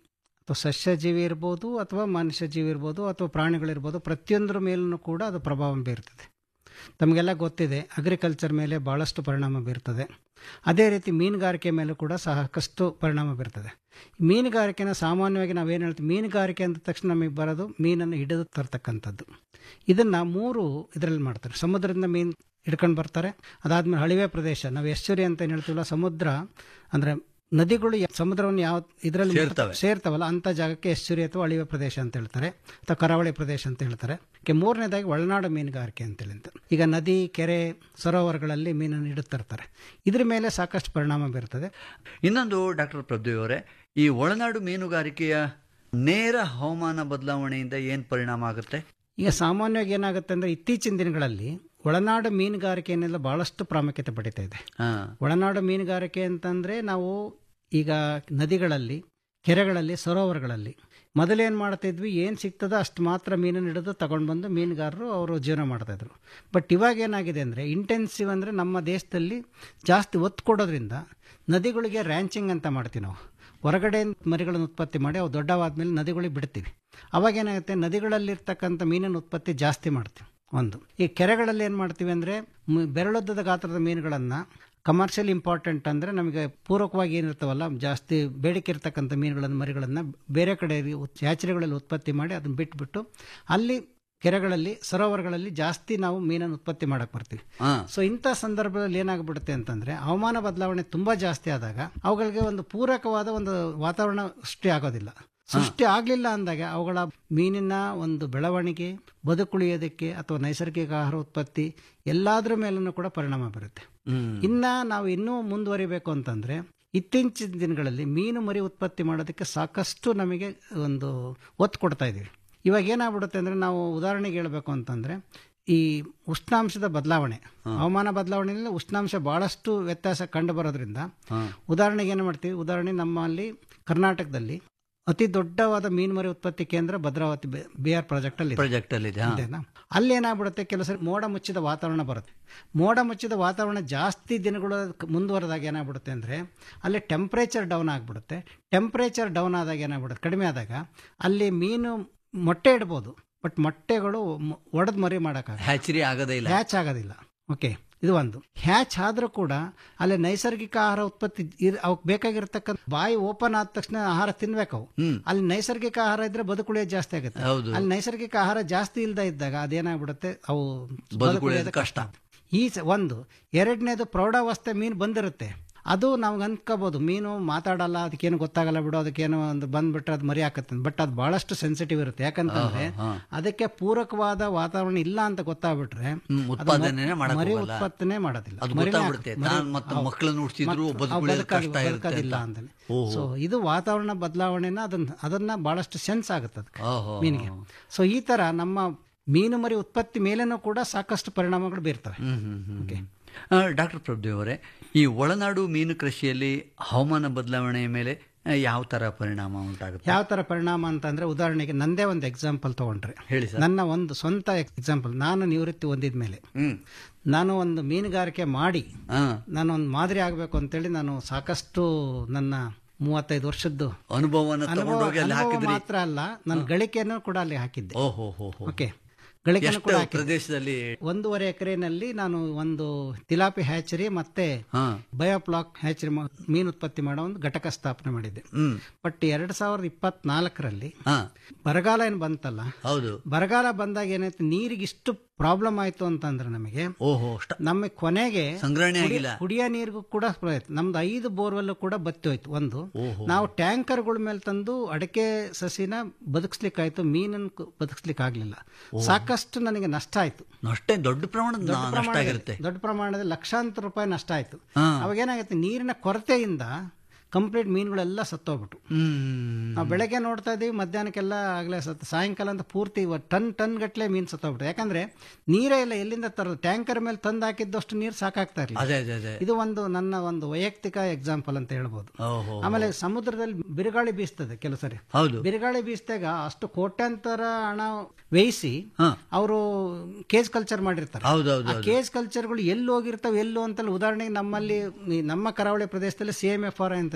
Speaker 9: ಅಥವಾ ಸಸ್ಯಜೀವಿ ಇರ್ಬೋದು ಅಥವಾ ಮನುಷ್ಯ ಜೀವಿ ಇರ್ಬೋದು ಅಥವಾ ಪ್ರಾಣಿಗಳಿರ್ಬೋದು ಪ್ರತಿಯೊಂದರ ಮೇಲೂ ಕೂಡ ಅದು ಪ್ರಭಾವ ಬೀರ್ತದೆ ತಮಗೆಲ್ಲ ಗೊತ್ತಿದೆ ಅಗ್ರಿಕಲ್ಚರ್ ಮೇಲೆ ಭಾಳಷ್ಟು ಪರಿಣಾಮ ಬೀರ್ತದೆ ಅದೇ ರೀತಿ ಮೀನುಗಾರಿಕೆ ಮೇಲೂ ಕೂಡ ಸಾಕಷ್ಟು ಪರಿಣಾಮ ಬೀರ್ತದೆ ಮೀನುಗಾರಿಕೆನ ಸಾಮಾನ್ಯವಾಗಿ ನಾವೇನು ಹೇಳ್ತೀವಿ ಮೀನುಗಾರಿಕೆ ಅಂದ ತಕ್ಷಣ ನಮಗೆ ಬರೋದು ಮೀನನ್ನು ಹಿಡಿದು ತರ್ತಕ್ಕಂಥದ್ದು ಇದನ್ನು ಮೂರು ಇದರಲ್ಲಿ ಮಾಡ್ತಾರೆ ಸಮುದ್ರದಿಂದ ಮೀನು ಹಿಡ್ಕೊಂಡು ಬರ್ತಾರೆ ಅದಾದ್ಮೇಲೆ ಹಳಿವೆ ಪ್ರದೇಶ ನಾವು ಎಶ್ಚುರಿ ಅಂತ ಏನು ಹೇಳ್ತೀವಲ್ಲ ಸಮುದ್ರ ಅಂದರೆ ನದಿಗಳು ಯಾ- ಸಮುದ್ರವನ್ನು ಯಾವ ಇದರಲ್ಲಿ
Speaker 5: ಸೇರ್ತವೆ.
Speaker 9: ಸೇರ್ತಾವಲ್ಲ ಅಂಥ ಜಾಗಕ್ಕೆ ಎಶ್ಚುರಿ ಅಥವಾ ಅಳಿವೆ ಪ್ರದೇಶ ಅಂತ ಹೇಳ್ತಾರೆ ಅಥವಾ ಕರಾವಳಿ ಪ್ರದೇಶ ಅಂತ ಹೇಳ್ತಾರೆ ಕೆ ಮೂರನೇದಾಗಿ ಒಳನಾಡು ಮೀನುಗಾರಿಕೆ ಅಂತೇಳಿ ಅಂತ ಈಗ ನದಿ ಕೆರೆ ಸರೋವರಗಳಲ್ಲಿ ಮೀನನ್ನು ಹಿಡಿತಿರ್ತಾರೆ ಇದ್ರ ಮೇಲೆ ಸಾಕಷ್ಟು ಪರಿಣಾಮ ಬೀರ್ತದೆ
Speaker 5: ಇನ್ನೊಂದು ಡಾಕ್ಟರ್ ಪ್ರಭ್ದೇವ್ ಅವರೇ ಈ ಒಳನಾಡು ಮೀನುಗಾರಿಕೆಯ ನೇರ ಹವಾಮಾನ ಬದಲಾವಣೆಯಿಂದ ಏನು ಪರಿಣಾಮ ಆಗುತ್ತೆ
Speaker 9: ಈಗ ಸಾಮಾನ್ಯವಾಗಿ ಏನಾಗುತ್ತೆ ಅಂದರೆ ಇತ್ತೀಚಿನ ದಿನಗಳಲ್ಲಿ ಒಳನಾಡು ಮೀನುಗಾರಿಕೆಯನ್ನೆಲ್ಲ ಭಾಳಷ್ಟು ಪ್ರಾಮುಖ್ಯತೆ ಪಡಿತಾ ಇದೆ
Speaker 5: ಹಾ
Speaker 9: ಒಳನಾಡು ಮೀನುಗಾರಿಕೆ ಅಂತಂದರೆ ನಾವು ಈಗ ನದಿಗಳಲ್ಲಿ ಕೆರೆಗಳಲ್ಲಿ ಸರೋವರಗಳಲ್ಲಿ ಮೊದಲೇನು ಮಾಡ್ತಾಯಿದ್ವಿ ಏನು ಸಿಗ್ತದೋ ಅಷ್ಟು ಮಾತ್ರ ಮೀನನ್ನು ಹಿಡಿದು ತಗೊಂಡು ಬಂದು ಮೀನುಗಾರರು ಅವರು ಜೀವನ ಮಾಡ್ತಾಯಿದ್ರು ಬಟ್ ಇವಾಗ ಏನಾಗಿದೆ ಅಂದರೆ ಇಂಟೆನ್ಸಿವ್ ಅಂದರೆ ನಮ್ಮ ದೇಶದಲ್ಲಿ ಜಾಸ್ತಿ ಒತ್ತು ಕೊಡೋದ್ರಿಂದ ನದಿಗಳಿಗೆ ರ್ಯಾಂಚಿಂಗ್ ಅಂತ ಮಾಡ್ತೀವಿ ನಾವು ಹೊರಗಡೆ ಮರಿಗಳನ್ನು ಉತ್ಪತ್ತಿ ಮಾಡಿ ಅವು ದೊಡ್ಡವಾದ್ಮೇಲೆ ನದಿಗಳಿಗೆ ಬಿಡ್ತೀವಿ ಅವಾಗ ಏನಾಗುತ್ತೆ ನದಿಗಳಲ್ಲಿರ್ತಕ್ಕಂಥ ಮೀನಿನ ಉತ್ಪತ್ತಿ ಜಾಸ್ತಿ ಮಾಡ್ತೀವಿ ಒಂದು ಈ ಕೆರೆಗಳಲ್ಲಿ ಏನು ಮಾಡ್ತೀವಿ ಅಂದರೆ ಬೆರಳುದ್ದದ ಗಾತ್ರದ ಮೀನುಗಳನ್ನು ಕಮರ್ಷಿಯಲ್ ಇಂಪಾರ್ಟೆಂಟ್ ಅಂದರೆ ನಮಗೆ ಪೂರಕವಾಗಿ ಏನಿರ್ತಾವಲ್ಲ ಜಾಸ್ತಿ ಬೇಡಿಕೆ ಇರ್ತಕ್ಕಂಥ ಮೀನುಗಳನ್ನು ಮರಿಗಳನ್ನು ಬೇರೆ ಕಡೆ ಹ್ಯಾಚರಿಗಳಲ್ಲಿ ಉತ್ಪತ್ತಿ ಮಾಡಿ ಅದನ್ನು ಬಿಟ್ಬಿಟ್ಟು ಅಲ್ಲಿ ಕೆರೆಗಳಲ್ಲಿ ಸರೋವರಗಳಲ್ಲಿ ಜಾಸ್ತಿ ನಾವು ಮೀನನ್ನು ಉತ್ಪತ್ತಿ ಮಾಡಕ್ಕೆ ಬರ್ತೀವಿ
Speaker 5: ಹಾ
Speaker 9: ಸೊ ಇಂಥ ಸಂದರ್ಭದಲ್ಲಿ ಏನಾಗ್ಬಿಡುತ್ತೆ ಅಂತಂದ್ರೆ ಹವಾಮಾನ ಬದಲಾವಣೆ ತುಂಬಾ ಜಾಸ್ತಿ ಆದಾಗ ಅವುಗಳಿಗೆ ಒಂದು ಪೂರಕವಾದ ಒಂದು ವಾತಾವರಣ ಸೃಷ್ಟಿ ಆಗೋದಿಲ್ಲ ಸೃಷ್ಟಿ ಆಗಲಿಲ್ಲ ಅಂದಾಗ ಅವುಗಳ ಮೀನಿನ ಒಂದು ಬೆಳವಣಿಗೆ ಬದುಕುಳಿಯೋದಕ್ಕೆ ಅಥವಾ ನೈಸರ್ಗಿಕ ಆಹಾರ ಉತ್ಪತ್ತಿ ಎಲ್ಲಾದ್ರ ಮೇಲೂ ಕೂಡ ಪರಿಣಾಮ ಬೀರುತ್ತೆ
Speaker 5: ಹ್ಮ್
Speaker 9: ಇನ್ನ ನಾವು ಇನ್ನೂ ಮುಂದುವರಿಬೇಕು ಅಂತಂದ್ರೆ ಇತ್ತೀಚಿನ ದಿನಗಳಲ್ಲಿ ಮೀನು ಮರಿ ಉತ್ಪತ್ತಿ ಮಾಡೋದಕ್ಕೆ ಸಾಕಷ್ಟು ನಮಗೆ ಒಂದು ಒತ್ತು ಕೊಡ್ತಾ ಇದೀವಿ ಇವಾಗ ಏನಾಗ್ಬಿಡುತ್ತೆ ಅಂದ್ರೆ ನಾವು ಉದಾಹರಣೆಗೆ ಹೇಳಬೇಕು ಅಂತಂದ್ರೆ ಈ ಉಷ್ಣಾಂಶದ ಬದಲಾವಣೆ ಹವಾಮಾನ ಬದಲಾವಣೆಯಲ್ಲಿ ಉಷ್ಣಾಂಶ ಬಹಳಷ್ಟು ವ್ಯತ್ಯಾಸ ಕಂಡು ಬರೋದ್ರಿಂದ
Speaker 5: ಹಾ
Speaker 9: ಉದಾಹರಣೆಗೆ ಏನು ಮಾಡ್ತೀವಿ ಉದಾಹರಣೆ ನಮ್ಮಲ್ಲಿ ಕರ್ನಾಟಕದಲ್ಲಿ ಅತಿ ದೊಡ್ಡವಾದ ಮೀನು ಮರಿ ಉತ್ಪತ್ತಿ ಕೇಂದ್ರ ಭದ್ರಾವತಿ ಬಿ ಆರ್ ಪ್ರಾಜೆಕ್ಟ್ ಅಲ್ಲಿ ಇದೆ.
Speaker 5: ಪ್ರಾಜೆಕ್ಟ್ ಅಲ್ಲಿ ಇದೆ ಹಾ
Speaker 9: ಇದೆನಾ? ಅಲ್ಲಿ ಏನಾಗ್ಬಿಡುತ್ತೆ ಕೆಲವು ಸರಿ ಮೋಡ ಮುಚ್ಚಿದ ವಾತಾವರಣ ಬರುತ್ತೆ ಮೋಡ ಮುಚ್ಚಿದ ವಾತಾವರಣ ಜಾಸ್ತಿ ದಿನಗಳು ಮುಂದುವರೆದಾಗ ಏನಾಗ್ಬಿಡುತ್ತೆ ಅಂದರೆ ಅಲ್ಲಿ ಟೆಂಪ್ರೇಚರ್ ಡೌನ್ ಆಗಿಬಿಡುತ್ತೆ ಟೆಂಪ್ರೇಚರ್ ಡೌನ್ ಆದಾಗ ಏನಾಗ್ಬಿಡುತ್ತೆ ಕಡಿಮೆ ಆದಾಗ ಅಲ್ಲಿ ಮೀನು ಮೊಟ್ಟೆ ಇಡ್ಬೋದು ಬಟ್ ಮೊಟ್ಟೆಗಳು ಒಡೆದು ಮರಿ ಮಾಡೋಕ್ಕಾಗ
Speaker 5: ಹ್ಯಾಚರಿ ಆಗೋದೇ ಇಲ್ಲ
Speaker 9: ಹ್ಯಾಚ್ ಆಗೋದಿಲ್ಲ ಓಕೆ ಇದು ಒಂದು ಹ್ಯಾಚ್ ಆದರೂ ಕೂಡ ಅಲ್ಲಿ ನೈಸರ್ಗಿಕ ಆಹಾರ ಉತ್ಪತ್ತಿ ಇರ್- ಅವಕ್ಕೆ ಬೇಕಾಗಿರ್ತಕ್ಕಂಥ ಬಾಯಿ ಓಪನ್ ಆದ ತಕ್ಷಣ ಆಹಾರ ತಿನ್ಬೇಕು ಅವು
Speaker 5: ಹ್ಮ್
Speaker 9: ಅಲ್ಲಿ ನೈಸರ್ಗಿಕ ಆಹಾರ ಇದ್ರೆ ಬದುಕುಳಿಯೋದು ಜಾಸ್ತಿ ಆಗುತ್ತೆ
Speaker 5: ಹೌದು
Speaker 9: ಅಲ್ಲಿ ನೈಸರ್ಗಿಕ ಆಹಾರ ಜಾಸ್ತಿ ಇಲ್ದ ಇದ್ದಾಗ ಅದೇನಾಗ್ಬಿಡುತ್ತೆ ಅವು
Speaker 5: ಬದುಕುಳಿಯೋದು ಕಷ್ಟ.
Speaker 9: ಈ ಸ- ಒಂದು ಎರಡನೇದು ಪ್ರೌಢಾವಸ್ಥೆ ಮೀನು ಬಂದಿರುತ್ತೆ ಅದು ನಾವು ಅನ್ಕೋಬಹುದು ಮೀನು ಮಾತಾಡಲ್ಲ ಅದಕ್ಕೇನು ಗೊತ್ತಾಗಲ್ಲ ಬಿಡು ಅದಕ್ಕೇನು ಒಂದು ಬಂದ್ಬಿಟ್ರೆ ಅದು ಮರಿ ಹಾಕತ್ತೆ ಬಟ್ ಅದು ಬಹಳಷ್ಟು ಸೆನ್ಸಿಟಿವ್ ಇರುತ್ತೆ ಯಾಕಂತಂದ್ರೆ
Speaker 5: ಹಾ.
Speaker 9: ಅದಕ್ಕೆ ಪೂರಕವಾದ ವಾತಾವರಣ ಇಲ್ಲ ಅಂತ ಗೊತ್ತಾಗ್ಬಿಟ್ರೆ
Speaker 5: ಹ್ಮ್,
Speaker 9: ಅದು
Speaker 5: ಉತ್ಪಾದನೆನೇ ಮಾಡಕ್
Speaker 9: ಮರಿ
Speaker 5: ಹೋಗಲ್ಲ.
Speaker 9: ಉತ್ಪತ್ತನೆ ಮಾಡೋದಿಲ್ಲ
Speaker 5: ಅದು
Speaker 9: ಮರಿನೇ
Speaker 5: ಗೊತ್ತಾಗ್ಬಿಡುತ್ತೆ.
Speaker 9: ಹಾಕ್- ಮರಿ-
Speaker 5: ತಾನು ಮತ್ತೆ
Speaker 9: ಹೌದು.
Speaker 5: ಮಕ್ಕಳನ್ನು ಹುಟ್ಟಿಸಿದ್ರು
Speaker 9: ಮತ್ತ್
Speaker 5: ಬದುಕುಳಿಯೋದು
Speaker 9: ಅವು ಬದುಕಾಗಿ-
Speaker 5: ಕಷ್ಟ ಇರುತ್ತೆ
Speaker 9: ಬದುಕೋದಿಲ್ಲ
Speaker 5: ಅಂತ.
Speaker 9: ಅಂತಾನೆ
Speaker 5: ಓಹೋ.
Speaker 9: ಸೊ ಇದು ವಾತಾವರಣ ಬದಲಾವಣೆನ ಅದನ್ನ ಅದನ್ನ ಬಹಳಷ್ಟು ಸೆನ್ಸ್ ಆಗುತ್ತೆ ಅದಕ್ಕೆ
Speaker 5: ಓಹೋ.
Speaker 9: ಮೀನಿಗೆ ಸೊ ಈ ತರ ನಮ್ಮ ಮೀನು ಮರಿ ಉತ್ಪತ್ತಿ ಮೇಲೇನೂ ಕೂಡ ಸಾಕಷ್ಟು ಪರಿಣಾಮಗಳು ಬೀರ್ತವೆ
Speaker 5: ಹ್ಮ್ ಹ್ಮ್ ಹ್ಮ್
Speaker 9: ಓಕೆ
Speaker 5: ಡಾಕ್ಟರ್ ಪ್ರಭುದೇವ್ ಅವರೇ ಈ ಒಳನಾಡು ಮೀನು ಕೃಷಿಯಲ್ಲಿ ಹವಾಮಾನ ಬದಲಾವಣೆಯ ಮೇಲೆ ಆ, ಯಾವ ತರ ಪರಿಣಾಮ ಉಂಟಾಗುತ್ತೆ
Speaker 9: ಯಾವ ತರ ಪರಿಣಾಮ ಅಂತಂದ್ರೆ ಉದಾಹರಣೆಗೆ ನಂದೇ ಒಂದು ಎಕ್ಸಾಂಪಲ್ ತಗೊಂಡ್ರೆ
Speaker 5: ಹೇಳಿ ಸರ್
Speaker 9: ನನ್ನ ಒಂದು ಸ್ವಂತ ಎಕ್ಸಾಂಪಲ್ ನಾನು ನಿವೃತ್ತಿ ಹೊಂದಿದ ಮೇಲೆ
Speaker 5: ಹ್ಮ್
Speaker 9: ನಾನು ಒಂದು ಮೀನುಗಾರಿಕೆ ಮಾಡಿ
Speaker 5: ಹಾ
Speaker 9: ನಾನು ಒಂದು ಮಾದರಿ ಆಗಬೇಕು ಅಂತೇಳಿ ನಾನು ಸಾಕಷ್ಟು ನನ್ನ ಮೂವತ್ತೈದು ವರ್ಷದ್ದು
Speaker 5: ಅನುಭವನ
Speaker 9: ಅನುಭವ
Speaker 5: ತಗೊಂಡೋಗಿ ಅಲ್ಲಿ
Speaker 9: ಅನುಭವ
Speaker 5: ಹಾಕಿದ್ರಿ
Speaker 9: ಮಾತ್ರ ಅಲ್ಲ ನನ್ನ ಗಳಿಕೆಯನ್ನು ಕೂಡ ಅಲ್ಲಿ ಹಾಕಿದ್ದೆ
Speaker 5: ಓಹೋ ಹೋ ಹೋ
Speaker 9: ಓಕೆ ಗಳಿಕೆಯನ್ನು ಕೂಡ
Speaker 5: ಎಷ್ಟು
Speaker 9: ಹಾಕಿದ್ದೆ
Speaker 5: ಪ್ರದೇಶದಲ್ಲಿ
Speaker 9: ಒಂದೂವರೆ ಎಕರೆನಲ್ಲಿ ನಾನು ಒಂದು ತಿಲಾಪಿ ಹ್ಯಾಚರಿ ಮತ್ತೆ
Speaker 5: ಹಾ
Speaker 9: ಬಯೋಪ್ಲಾಕ್ ಹ್ಯಾಚರಿ ಮ- ಮೀನು ಉತ್ಪತ್ತಿ ಮಾಡೋ ಒಂದು ಘಟಕ ಸ್ಥಾಪನೆ ಮಾಡಿದ್ದೆ
Speaker 5: ಹ್ಮ್
Speaker 9: ಬಟ್ ಎರಡ್ ಸಾವಿರದ ಇಪ್ಪತ್ನಾಲ್ಕರಲ್ಲಿ
Speaker 5: ಹಾ
Speaker 9: ಬರಗಾಲ ಏನು ಬಂತಲ್ಲ
Speaker 5: ಹೌದು
Speaker 9: ಬರಗಾಲ ಬಂದಾಗ ಏನಾಯ್ತು ನೀರಿಗೆ ಇಷ್ಟು ಪ್ರಾಬ್ಲಮ್ ಆಯ್ತು ಅಂತಂದ್ರೆ ನಮಗೆ
Speaker 5: ಓಹೋ ಅಷ್ಟ
Speaker 9: ನಮ್ಮ ಕೊನೆಗೆ
Speaker 5: ಸಂಗ್ರಹಣೆ
Speaker 9: ಕುಡಿ-
Speaker 5: ಆಗಿಲ್ಲ
Speaker 9: ಕುಡಿಯೋ ನೀರಿಗೂ ಕೂಡ ಪ್ರಯತ್ನ ನಮ್ದು ಐದು ಬೋರ್ವೆಲ್ ಕೂಡ ಬತ್ತಿ ಹೋಯ್ತು ಒಂದು
Speaker 5: ಓಹೋ
Speaker 9: ನಾವು ಟ್ಯಾಂಕರ್ಗಳ ಮೇಲೆ ತಂದು ಅಡಕೆ ಸಸಿನ ಬದುಕಿಸ್ಲಿಕ್ಕಾಯ್ತು ಮೀನನ್ನು ಕ- ಬದುಕಿಸ್ಲಿಕ್ಕೆ ಆಗ್ಲಿಲ್ಲ ಸಾಕಷ್ಟು ನನಗೆ ನಷ್ಟ ಆಯ್ತು
Speaker 5: ಅಷ್ಟೇ ದೊಡ್ಡ ಪ್ರಮಾಣದ
Speaker 9: ದೊಡ್ಡ
Speaker 5: ನಷ್ಟ
Speaker 9: ಪ್ರಮಾಣದಲ್ಲಿ
Speaker 5: ಆಗಿರುತ್ತೆ
Speaker 9: ದೊಡ್ಡ ಪ್ರಮಾಣದಲ್ಲಿ ಲಕ್ಷಾಂತರ ರೂಪಾಯಿ ನಷ್ಟ ಆಯ್ತು
Speaker 5: ಹಾ
Speaker 9: ಅವಾಗ ಏನಾಗುತ್ತೆ ನೀರಿನ ಕೊರತೆಯಿಂದ ಕಂಪ್ಲೀಟ್ ಮೀನುಗಳೆಲ್ಲ ಸತ್ತೋಗ್ಬಿಟ್ಟು
Speaker 5: ಹ್ಮ್
Speaker 9: ನಾವು ಬೆಳಗ್ಗೆ ನೋಡ್ತಾ ಇದೀವಿ ಮಧ್ಯಾಹ್ನಕ್ಕೆಲ್ಲ ಆಗಲೇ ಸತ್ತು ಸಾಯಂಕಾಲ ಅಂತ ಪೂರ್ತಿ ಇವ- ಟನ್ ಟನ್ ಗಟ್ಟಲೆ ಮೀನು ಸತ್ತೋಗ್ಬಿಟ್ಟು ಯಾಕಂದ್ರೆ ನೀರೇ ಇಲ್ಲ ಎಲ್ಲಿಂದ ತರೋದು ಟ್ಯಾಂಕರ್ ಮೇಲೆ ತಂದು ಹಾಕಿದ್ದಷ್ಟು ನೀರು ಸಾಕಾಗ್ತಾ ಇರಲಿಲ್ಲ
Speaker 5: ಅದೇ ಅದೇ ಅದೇ
Speaker 9: ಇದು ಒಂದು ನನ್ನ ಒಂದು ವೈಯಕ್ತಿಕ ಎಕ್ಸಾಂಪಲ್ ಅಂತ ಹೇಳ್ಬೋದು
Speaker 5: ಓಹೋ
Speaker 9: ಆಮೇಲೆ ಸಮುದ್ರದಲ್ಲಿ ಬಿರುಗಾಳಿ ಬೀಸ್ತದೆ ಕೆಲವು ಸರಿ
Speaker 5: ಹೌದು
Speaker 9: ಬಿರುಗಾಳಿ ಬೀಸಿದಾಗ ಅಷ್ಟು ಕೋಟ್ಯಾಂತರ ಹಣ ವ್ಯಯಿಸಿ
Speaker 5: ಹಾ
Speaker 9: ಅವರು ಕೇಜ್ ಕಲ್ಚರ್ ಮಾಡಿರ್ತಾರೆ
Speaker 5: ಹೌದೌದು
Speaker 9: ಆ ಕೇಜ್ ಕಲ್ಚರ್ಗಳು ಎಲ್ಲಿ ಹೋಗಿರ್ತಾವೆ ಎಲ್ಲೋ ಅಂತಲ್ಲ ಉದಾಹರಣೆಗೆ ನಮ್ಮಲ್ಲಿ ಈ ನಮ್ಮ ಕರಾವಳಿ ಪ್ರದೇಶದಲ್ಲಿ ಸಿ ಎಂ ಎಫ್ ಆರ್ ಅಂತ ಇದೆ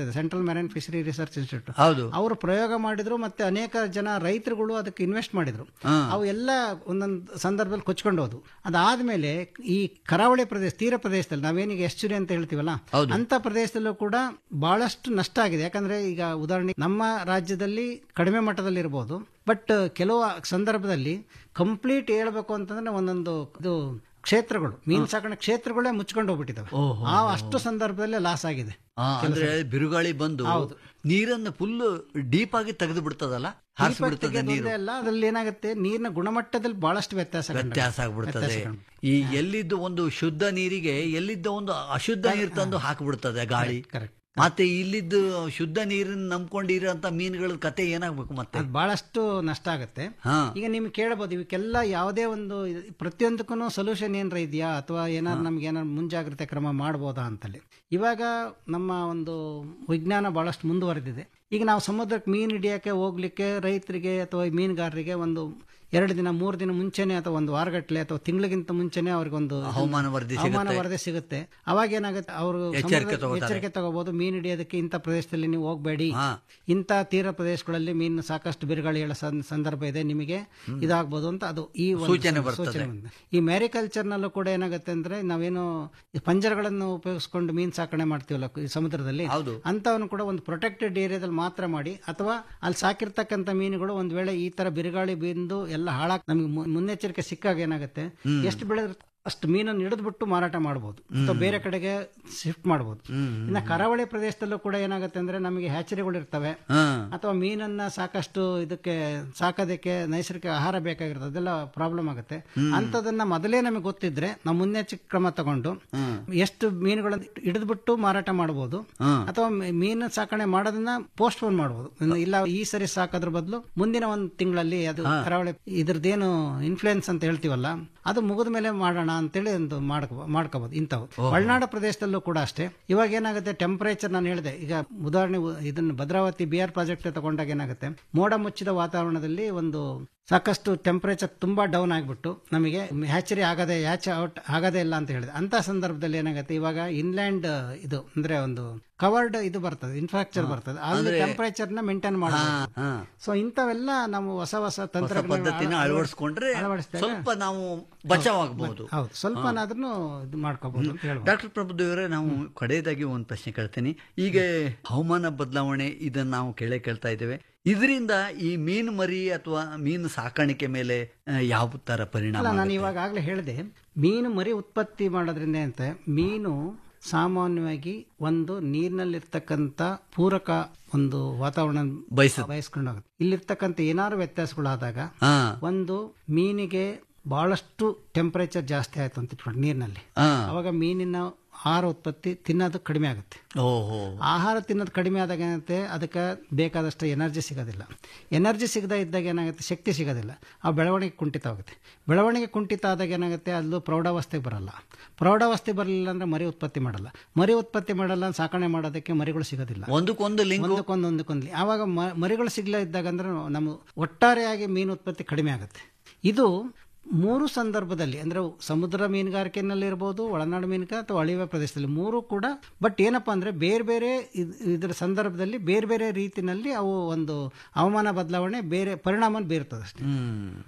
Speaker 9: ಇದೆ central marine fishery research institute
Speaker 5: ಹೌದು
Speaker 9: ಅವರು ಪ್ರಯೋಗ ಮಾಡಿದ್ರು ಮತ್ತೆ ಅನೇಕ ಜನ ರೈತರುಗಳು ಅದಕ್ಕೆ ಇನ್ವೆಸ್ಟ್ ಮಾಡಿದ್ರು
Speaker 5: ಹಾ.
Speaker 9: ಅವು ಎಲ್ಲ ಒಂದೊಂದು ಸಂದರ್ಭದಲ್ಲಿ ಕೊಚ್ಕೊಂಡು ಹೋದ್ವು ಅದಾದ್ಮೇಲೆ ಈ ಕರಾವಳಿ ಪ್ರದೇಶ ತೀರ ಪ್ರದೇಶದಲ್ಲಿ ನಾವೇನೀಗ ಎಸ್ಚುರಿ ಅಂತ ಹೇಳ್ತೀವಲ್ಲ
Speaker 5: ಹೌದು.
Speaker 9: ಅಂತ ಪ್ರದೇಶದಲ್ಲೂ ಕೂಡ ಬಹಳಷ್ಟು ನಷ್ಟ ಆಗಿದೆ ಯಾಕಂದ್ರೆ ಈಗ ಉದಾಹರಣೆ ನಮ್ಮ ರಾಜ್ಯದಲ್ಲಿ ಕಡಿಮೆ ಮಟ್ಟದಲ್ಲಿ ಇರಬಹುದು ಬಟ್ ಕೆಲವು ಸಂದರ್ಭದಲ್ಲಿ ಕಂಪ್ಲೀಟ್ ಹೇಳ್ಬೇಕು ಅಂತಂದ್ರೆ ಒಂದೊಂದು ಇದು ಕ್ಷೇತ್ರಗಳು ಮೀನು ಸಾಕಣೆ ಕ್ಷೇತ್ರಗಳೇ ಮುಚ್ಕೊಂಡು ಹೋಗ್ಬಿಟ್ಟಿದಾವೆ
Speaker 5: ಓಹೋ.
Speaker 9: ಆ ಅಷ್ಟು ಸಂದರ್ಭದಲ್ಲೇ ಲಾಸ್ ಆಗಿದೆ
Speaker 5: ಆ, ಅಂದ್ರೆ ಬಿರುಗಾಳಿ ಬಂದು ನೀರನ್ನು ಫುಲ್ ಡೀಪ್ ಆಗಿ ತೆಗೆದು ಬಿಡ್ತದಲ್ಲ ಹಾರಿಸಿ ಬಿಡ್ತದೆ ನೀರು
Speaker 9: ಅಲ್ಲ ಅದ್ರಲ್ಲಿ ಏನಾಗುತ್ತೆ ನೀರಿನ ಗುಣಮಟ್ಟದಲ್ಲಿ ಬಹಳಷ್ಟು ವ್ಯತ್ಯಾಸ ಕಂಡು-
Speaker 5: ವ್ಯತ್ಯಾಸ ಆಗ್ಬಿಡ್ತದೆ
Speaker 9: ವ್ಯತ್ಯಾಸ ಕಂಡು-
Speaker 5: ಈ ಎಲ್ಲಿದ್ದು ಒಂದು ಶುದ್ಧ ನೀರಿಗೆ ಎಲ್ಲಿದ್ದ ಒಂದು ಅಶುದ್ಧ ನೀರು ತಂದು ಹಾಕಿಬಿಡ್ತದೆ ಗಾಳಿ
Speaker 9: correct.
Speaker 5: ಮತ್ತೆ ಇಲ್ಲಿದ್ದು ಶುದ್ಧ ನೀರನ್ನ ನಂಬ್ಕೊಂಡಿರೋಂತ ಮೀನುಗಳ ಕತೆ ಏನಾಗ್ಬೇಕು ಮತ್ತೆ
Speaker 9: ಅದು ಬಹಳಷ್ಟು ನಷ್ಟ ಆಗುತ್ತೆ
Speaker 5: ಹಾ
Speaker 9: ಈಗ ನಿಮ್ಗೆ ಕೇಳಬಹುದು ಇವಕ್ಕೆಲ್ಲ ಯಾವುದೇ ಒಂದು ಇದು- ಪ್ರತಿಯೊಂದಕ್ಕೂ ಸೊಲ್ಯೂಷನ್ ಏನಾರ ಇದೆಯಾ ಅಥವಾ ಏನಾದ್ರು ನಮ್ಗೆ ಏನಾದ್ರು ಮುಂಜಾಗ್ರತೆ ಕ್ರಮ ಮಾಡ್ಬೋದಾ ಅಂತಲ್ಲಿ ಇವಾಗ ನಮ್ಮ ಒಂದು ವಿಜ್ಞಾನ ಬಹಳಷ್ಟು ಮುಂದುವರೆದಿದೆ ಈಗ ನಾವು ಸಮುದ್ರಕ್ಕೆ ಮೀನು ಹಿಡಿಯೋಕೆ ಹೋಗ್ಲಿಕ್ಕೆ ರೈತರಿಗೆ ಅಥವಾ ಈ ಮೀನುಗಾರರಿಗೆ ಒಂದು ಎರಡು ದಿನ ಮೂರು ದಿನ ಮುಂಚೆನೆ ಅಥವಾ ಒಂದು ವಾರಗಟ್ಟಲೆ ಅಥವಾ ತಿಂಗಳಿಗಿಂತ ಮುಂಚೆನೆ ಅವ್ರಿಗೊಂದು ಇದು-
Speaker 5: ಹವಾಮಾನ ವರದಿ
Speaker 9: ಹವಾಮಾನ
Speaker 5: ಸಿಗುತ್ತೆ.
Speaker 9: ವರದಿ ಸಿಗುತ್ತೆ ಅವಾಗ ಏನಾಗುತ್ತೆ ಅವರು
Speaker 5: ಎಚ್ಚರಿಕೆ ತಗೋತಾರೆ.
Speaker 9: ಎಚ್ಚರಿಕೆ ತಗೋಬಹುದು ಮೀನು ಹಿಡಿಯೋದಕ್ಕೆ ಇಂಥ ಪ್ರದೇಶದಲ್ಲಿ ನೀವು ಹೋಗಬೇಡಿ
Speaker 5: ಹಾ.
Speaker 9: ಇಂಥ ತೀರ ಪ್ರದೇಶಗಳಲ್ಲಿ ಮೀನು ಸಾಕಷ್ಟು ಬಿರುಗಾಳಿಗಳ ಸಂ- ಸಂದರ್ಭ ಇದೆ ನಿಮಗೆ ಇದಾಗಬಹುದು ಅಂತ ಅದು ಈ ಒಂದು
Speaker 5: ಸೂಚನೆ ಬರ್ತದೆ.
Speaker 9: ಸೂಚನೆ ಬಂದಿದೆ. ಈ ಮ್ಯಾರಿಕಲ್ಚರ್ ನಲ್ಲೂ ಕೂಡ ಏನಾಗುತ್ತೆ ಅಂದ್ರೆ ನಾವೇನು ಈ ಪಂಜರಗಳನ್ನು ಉಪಯೋಗಿಸ್ಕೊಂಡು ಮೀನು ಸಾಕಣೆ ಮಾಡ್ತೀವಲ್ಲ ಈ ಸಮುದ್ರದಲ್ಲಿ
Speaker 5: ಹೌದು.
Speaker 9: ಅಂತವನ್ನು ಕೂಡ ಒಂದು ಪ್ರೊಟೆಕ್ಟೆಡ್ ಏರಿಯಾದಲ್ಲಿ ಮಾತ್ರ ಮಾಡಿ ಅಥವಾ ಅಲ್ಲಿ ಸಾಕಿರ್ತಕ್ಕಂಥ ಮೀನುಗಳು ಒಂದ್ ವೇಳೆ ಈ ತರ ಬಿರುಗಾಳಿ ಬಿಂದು ಎಲ್ಲ ಹಾಳಾಗ್ ನಮಗೆ ಮು- ಮುನ್ನೆಚ್ಚರಿಕೆ ಸಿಕ್ಕಾಗ ಏನಾಗುತ್ತೆ ಎಷ್ಟು ಬೆಳೆದ್ರೆ ಅಷ್ಟು ಮೀನನ್ನು ಹಿಡಿದ್ಬಿಟ್ಟು ಮಾರಾಟ ಮಾಡಬಹುದು ಅಥವಾ ಬೇರೆ ಕಡೆಗೆ ಶಿಫ್ಟ್ ಮಾಡಬಹುದು ಇನ್ನು ಕರಾವಳಿ ಪ್ರದೇಶದಲ್ಲೂ ಕೂಡ ಏನಾಗುತ್ತೆ ಅಂದ್ರೆ ನಮಗೆ ಹ್ಯಾಚರಿಗಳು ಇರ್ತವೆ
Speaker 5: ಹಾ
Speaker 9: ಅಥವಾ ಮೀನನ್ನ ಸಾಕಷ್ಟು ಇದಕ್ಕೆ ಸಾಕೋದಕ್ಕೆ ನೈಸರ್ಗಿಕ ಆಹಾರ ಬೇಕಾಗಿರ್ತದೆ ಅದೆಲ್ಲ ಪ್ರಾಬ್ಲಮ್ ಆಗುತ್ತೆ ಅಂತದನ್ನ ಮೊದಲೇ ನಮಗೆ ಗೊತ್ತಿದ್ರೆ ನಾವು ಮುನ್ನೆಚ್ಚರಿಕೆ ಕ್ರಮ ತಗೊಂಡು ಎಷ್ಟು ಮೀನುಗಳನ್ನು ಹಿಡಿದ್ಬಿಟ್ಟು ಮಾರಾಟ ಮಾಡಬಹುದು ಅಥವಾ ಮೀ- ಮೀನು ಸಾಕಣೆ ಮಾಡೋದನ್ನ ಪೋಸ್ಟ್ ಪೋನ್ ಮಾಡಬಹುದು ಇನ್ನು ಇಲ್ಲ ಈ ಸರಿ ಸಾಕೋದ್ರ ಬದಲು ಮುಂದಿನ ಒಂದು ತಿಂಗಳಲ್ಲಿ ಅದು ಕರಾವಳಿ ಇದ್ರದ್ದೇನು ಇನ್ಫ್ಲೂಯೆನ್ಸ್ ಅಂತ ಹೇಳ್ತೀವಲ್ಲ ಅದು ಮುಗಿದ ಮೇಲೆ ಮಾಡೋಣ ಅಂತೇಳಿ ಒಂದು ಮಾಡ್ಕೊ ಮಾಡ್ಕೋಬಹುದು ಇಂಥವು ಒಳನಾಡು ಪ್ರದೇಶದಲ್ಲೂ ಕೂಡ ಅಷ್ಟೇ ಇವಾಗ ಏನಾಗುತ್ತೆ ಟೆಂಪರೇಚರ್ ನಾನು ಹೇಳಿದೆ ಈಗ ಉದಾಹರಣೆ ಉ- ಇದನ್ನು ಭದ್ರಾವತಿ ಬಿ ಆರ್ ಪ್ರಾಜೆಕ್ಟ್ ತಗೊಂಡಾಗ ಏನಾಗುತ್ತೆ ಮೋಡ ಮುಚ್ಚಿದ ವಾತಾವರಣದಲ್ಲಿ ಒಂದು ಸಾಕಷ್ಟು ಟೆಂಪರೇಚರ್ ತುಂಬಾ ಡೌನ್ ಆಗಿಬಿಟ್ಟು ನಮಗೆ ಹ್ಯಾಚರಿ ಆಗದೆ ಹ್ಯಾಚ್ ಔಟ್ ಆಗದೇ ಇಲ್ಲ ಅಂತ ಹೇಳಿದೆ ಅಂತ ಸಂದರ್ಭದಲ್ಲಿ ಏನಾಗುತ್ತೆ ಇವಾಗ ಇನ್ಲ್ಯಾಂಡ್ ಇದು ಅಂದ್ರೆ ಒಂದು ಕವರ್ಡ್ ಇದು ಬರ್ತದೆ ಇನ್ಫ್ರಾಸ್ಟ್ರಕ್ಚರ್ ಬರ್ತದೆ ಅಲ್ಲಿ ಟೆಂಪರೇಚರ್ ನ ಮೇಂಟೈನ್ ಮಾಡಬಹುದು
Speaker 5: ಹಾ.
Speaker 9: ಸೊ ಇಂಥವೆಲ್ಲ ನಾವು ಹೊಸ ಹೊಸ
Speaker 5: ಹೊಸ
Speaker 9: ತಂತ್ರಜ್ಞಾನ
Speaker 5: ಪದ್ಧತಿನ ಅಳವಡಿಸ್ಕೊಂಡ್ರೆ
Speaker 9: ಅಳವಡಿಸಿದಾಗ
Speaker 5: ಸ್ವಲ್ಪ ನಾವು ಬಚಾವಾಗಬಹುದು
Speaker 9: ಹೌದು ಸ್ವಲ್ಪನಾದ್ರೂ ಇದು ಮಾಡ್ಕೋಬಹುದು ಅಂತ ಹೇಳ್ಬೋದು
Speaker 5: ಡಾಕ್ಟರ್ ಪ್ರಭುದೇವರೇ ನಾವು ಕಡೆಯದಾಗಿ ಒಂದು ಪ್ರಶ್ನೆ ಕೇಳ್ತೀನಿ ಈಗ ಹವಾಮಾನ ಬದಲಾವಣೆ ಇದನ್ನ ನಾವು ಕೇಳೇ ಕೇಳ್ತಾ ಇದ್ದೇವೆ ಇದರಿಂದ ಈ ಮೀನು ಮರಿ ಅಥವಾ ಮೀನು ಸಾಕಾಣಿಕೆ ಮೇಲೆ ಆ, ಯಾವ ತರ ಪರಿಣಾಮ
Speaker 9: ಅಲ್ಲ ನಾನು
Speaker 5: ಆಗುತ್ತೆ?
Speaker 9: ಇವಾಗ ಆಗ್ಲೇ ಹೇಳಿದೆ ಮೀನು ಮರಿ ಉತ್ಪತ್ತಿ ಮಾಡೋದ್ರಿಂದ ಅಂತ ಮೀನು ಸಾಮಾನ್ಯವಾಗಿ ಒಂದು ನೀರಿನಲ್ಲಿರ್ತಕ್ಕಂಥ ಪೂರಕ ಒಂದು ವಾತಾವರಣ
Speaker 5: ಬಯಸುತ್ತೆ.
Speaker 9: ಬಯಸ್ಕೊಂಡು ಹೋಗುತ್ತೆ ಇಲ್ಲಿರ್ತಕ್ಕಂಥ ಏನಾದ್ರು ವ್ಯತ್ಯಾಸಗಳಾದಾಗ
Speaker 5: ಹಾ
Speaker 9: ಒಂದು ಮೀನಿಗೆ ಬಹಳಷ್ಟು ಟೆಂಪರೇಚರ್ ಜಾಸ್ತಿ ಆಯ್ತು ಅಂತ ಇಟ್ಕೊಂಡು ನೀರಿನಲ್ಲಿ
Speaker 5: ಹಾ
Speaker 9: ಅವಾಗ ಮೀನಿನ ಆಹಾರ ಉತ್ಪತ್ತಿ ತಿನ್ನೋದು ಕಡಿಮೆ ಆಗುತ್ತೆ
Speaker 5: ಓಹೋ
Speaker 9: ಆಹಾರ ತಿನ್ನೋದು ಕಡಿಮೆ ಆದಾಗ ಏನಾಗುತ್ತೆ ಅದಕ್ಕೆ ಬೇಕಾದಷ್ಟು ಎನರ್ಜಿ ಸಿಗೋದಿಲ್ಲ ಎನರ್ಜಿ ಸಿಗದೇ ಇದ್ದಾಗ ಏನಾಗುತ್ತೆ ಶಕ್ತಿ ಸಿಗೋದಿಲ್ಲ ಆ ಬೆಳವಣಿಗೆ ಕುಂಠಿತ ಆಗುತ್ತೆ ಬೆಳವಣಿಗೆ ಕುಂಠಿತ ಆದಾಗ ಏನಾಗುತ್ತೆ ಅದು ಪ್ರೌಢಾವಸ್ಥೆಗೆ ಬರಲ್ಲ ಪ್ರೌಢಾವಸ್ಥೆ ಬರಲಿಲ್ಲ ಅಂದ್ರೆ ಮರಿ ಉತ್ಪತ್ತಿ ಮಾಡಲ್ಲ ಮರಿ ಉತ್ಪತ್ತಿ ಮಾಡಲ್ಲ ಅಂದ್ರೆ ಸಾಕಣೆ ಮಾಡೋದಕ್ಕೆ ಮರಿಗಳು ಸಿಗೋದಿಲ್ಲ
Speaker 5: ಒಂದಕ್ಕೊಂದು ಲಿಂಕ್
Speaker 9: ಒಂದಕ್ಕೊಂದು ಒಂದಕ್ಕೊಂದು ಆವಾಗ ಮ- ಮರಿಗಳು ಸಿಗ್ಲೇ ಇದ್ದಾಗ ಅಂದ್ರೆ ನಮ್ಮ ಒಟ್ಟಾರೆಯಾಗಿ ಮೀನು ಉತ್ಪತ್ತಿ ಕಡಿಮೆ ಆಗುತ್ತೆ ಇದು ಮೂರು ಸಂದರ್ಭದಲ್ಲಿ ಅಂದ್ರೆ ಸಮುದ್ರ ಮೀನುಗಾರಿಕೆನಲ್ಲಿ ಇರ್ಬೋದು ಒಳನಾಡು ಮೀನುಗಾರಿಕೆ ಅಥವಾ ಅಳಿವೆ ಪ್ರದೇಶದಲ್ಲಿ ಮೂರು ಕೂಡ ಬಟ್ ಏನಪ್ಪಾ ಅಂದ್ರೆ ಬೇರೆ ಬೇರೆ ಇದ್- ಇದರ ಸಂದರ್ಭದಲ್ಲಿ ಬೇರೆ ಬೇರೆ ರೀತಿನಲ್ಲಿ ಅವು ಒಂದು ಹವಾಮಾನ ಬದಲಾವಣೆ ಬೇರೆ ಪರಿಣಾಮ ಬೀರ್ತದೆ ಅಷ್ಟೇ
Speaker 5: ಹ್ಮ್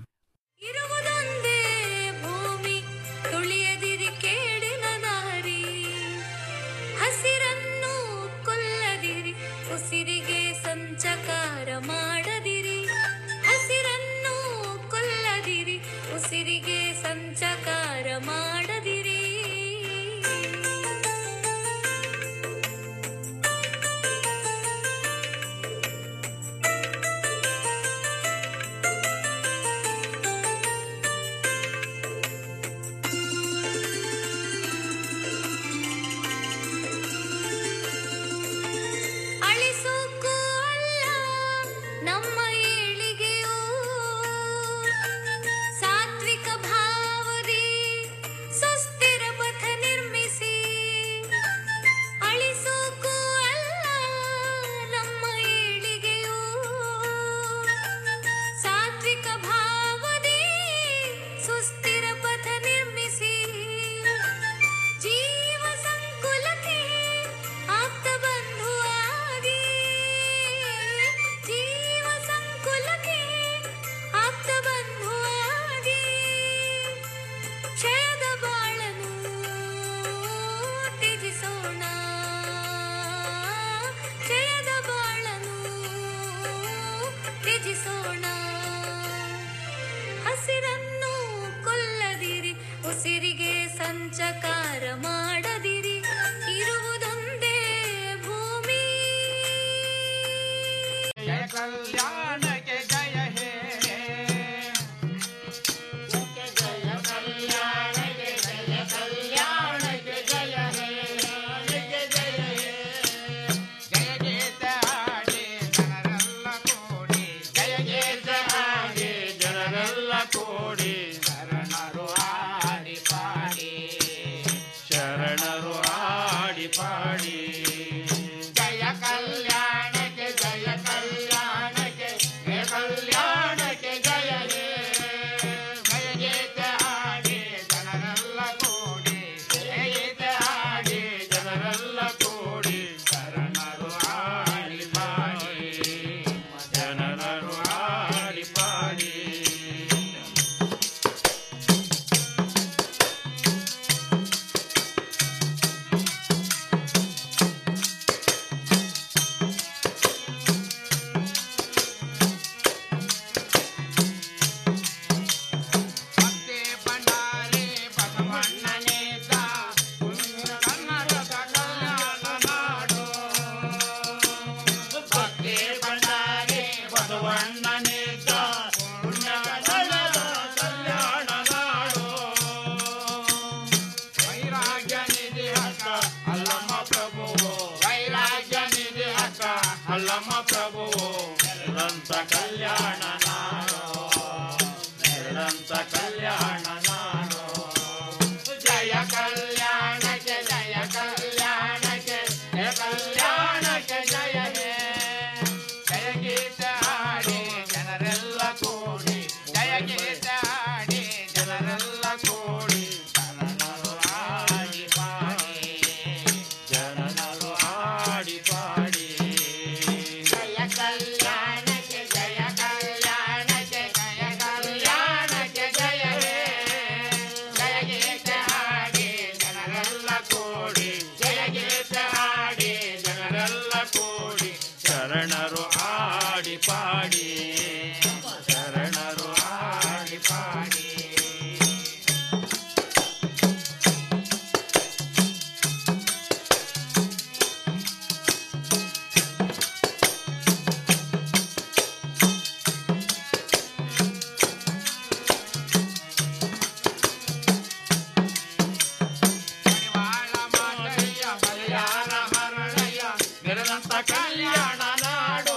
Speaker 4: ಇರುವುದೊಂದೇ ಭೂಮಿ ತುಳಿಯದಿರಿ ಕೇಡಿನ ದಾರಿ ಹಸಿರನ್ನು ಕೊಲ್ಲದಿರಿ ಉಸಿರಿಗೆ ಸಂಚಕಾರ ಮಾಡದಿರಿ ಹಸಿರನ್ನು ಕೊಲ್ಲದಿರಿ ಉಸಿರಿಗೆ ಸಂಚಕಾರ ಮಾಡದಿರಿ
Speaker 10: ಬಸವಣ್ಣನಿದ್ದ ಪುಣ್ಯಗಳ ಕಲ್ಯಾಣ ನಾಡು ವೈರಾಗ್ಯ ನಿಧಿ ಹಕ್ಕ ಅಲ್ಲಮ್ಮ ಪ್ರಭುವು ವೈರಾಗ್ಯ ನಿಧಿ ಹಕ್ಕ ಅಲ್ಲಮ್ಮ ಪ್ರಭುವು ನಿರಂತ ಕಲ್ಯಾಣ ನಾಡು ನಿರಂತ ಕಲ್ಯಾಣ ನಾಡು ಜಯ ಕಲ್ಯಾಣಕ್ಕೆ ಜಯ ಕಲ್ಯಾಣಕ್ಕೆ ಜಯ ಕಲ್ಯಾಣಕ್ಕೆ ಜಯ ಹೇ ಜಯ ಗೀತ ಹಾಡಿ ಜನರೆಲ್ಲ ಕೂಡಿ ಜಯ ಗೀತ ಹಾಡಿ ಜನರೆಲ್ಲ ಕೂಡಿ ಜನರು ಹಾಡಿ ಪಾಡಿ ಜನರು ಹಾಡಿ ಪಾಡಿ ಜಯ ಕಲ್ಯಾಣಕ್ಕೆ ಜಯ ಕಲ್ಯಾಣಕ್ಕೆ ಜಯ ಕಲ್ಯಾಣಕ್ಕೆ ಜಯ ಹೇ ಜಯ ಗೀತ ಹಾಡಿ ಜನರೆಲ್ಲ ಕೂಡಿ ಜಯ ಗೀತ ಹಾಡಿ ಜನರೆಲ್ಲ ಕೂಡಿ ಶರಣರು ಆಡಿ ಪಾಡಿ ಶರಣರು ಆಡಿ ಪಾಡಿ ಬಲಿಯಾರ ಹರಳಯ್ಯ ನಿರಂತ ಕಲ್ಯಾಣ ನಾಡು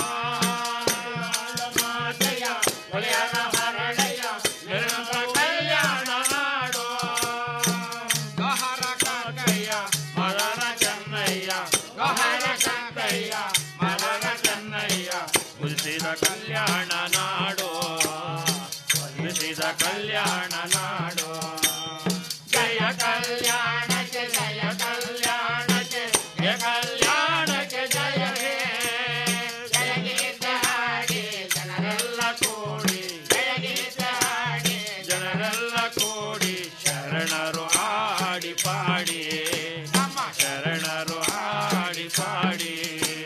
Speaker 10: ಮಾತೆಯ ಬಲಿಯಾರ ಹರಳಯ್ಯ ನಿರಂತ ಕಲ್ಯಾಣ ನಾಡು ಗಹರ ಕಾಕಯ್ಯ ಮಲರ ಚೆನ್ನಯ್ಯ ಗಹರ ಕಾಕಯ್ಯ ಮಲರ ಚೆನ್ನಯ್ಯ ಉಳಿಸಿದ ಕಲ್ಯಾಣ ನಾಡು ಉಳಿಸಿದ ಕಲ್ಯಾಣ ನಾಡು ಜಯ ಕಲ್ಯಾಣಕ್ಕೆ ಜಯ ಕಲ್ಯಾಣಕ್ಕೆ ಜಯ ಕಲ್ಯಾಣಕ್ಕೆ ಜಯ ಹೇ ಜಯ ಗೀತ ಹಾಡಿ ಜನರೆಲ್ಲ ಕೂಡಿ ಜಯ ಗೀತ ಹಾಡಿ ಜನರೆಲ್ಲ ಕೂಡಿ ಶರಣರು ಹಾಡಿ ಪಾಡಿ ನಮ್ಮ ಶರಣರು ಹಾಡಿ ಪಾಡಿ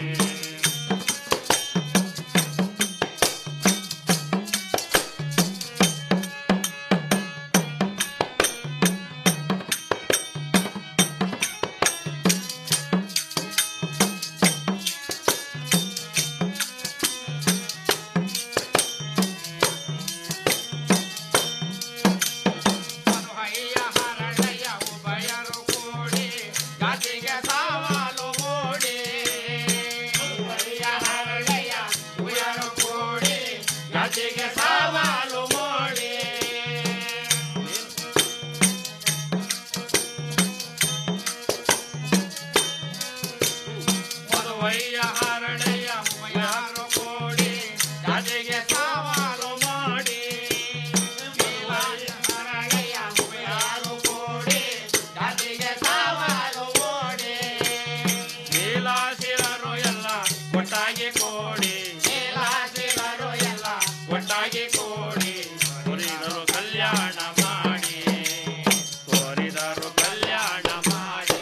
Speaker 10: ಹಯ್ಯ ಹರಳಯ್ಯ ಉಭಯರು ಕೂಡಿ ಜಾತಿಗೆ ಸವಾಲು ಮೂಡಿ ಹಯ್ಯ ಹರಳಯ್ಯ ಉಭಯರು ಕೂಡಿ ಜಾತಿಗೆ ಸವಾಲು ಮೂಡಿ ಮದುವಯ್ಯ ಹರಳಯ್ಯ ಉಭಯರು ಕೂಡಿ ಜಾತಿಗೆ ಸವಾಲು ಮಾಡಿ ಹರಳಯ್ಯ ಉಭಯರು ಕೂಡಿ ಜಾತಿಗೆ ಸವಾಲು ಓಡಿ ನೀಲಾಸಿರರು ಎಲ್ಲ ಒಟ್ಟಾಗಿ ಕೂಡಿ ನೀಲಾಸಿರರು ಎಲ್ಲ ಒಟ್ಟಾಗಿ ಕೂಡಿ ಕೋರಿದರು ಕಲ್ಯಾಣ ಮಾಡಿ ಕೋರಿದರು ಕಲ್ಯಾಣ ಮಾಡಿ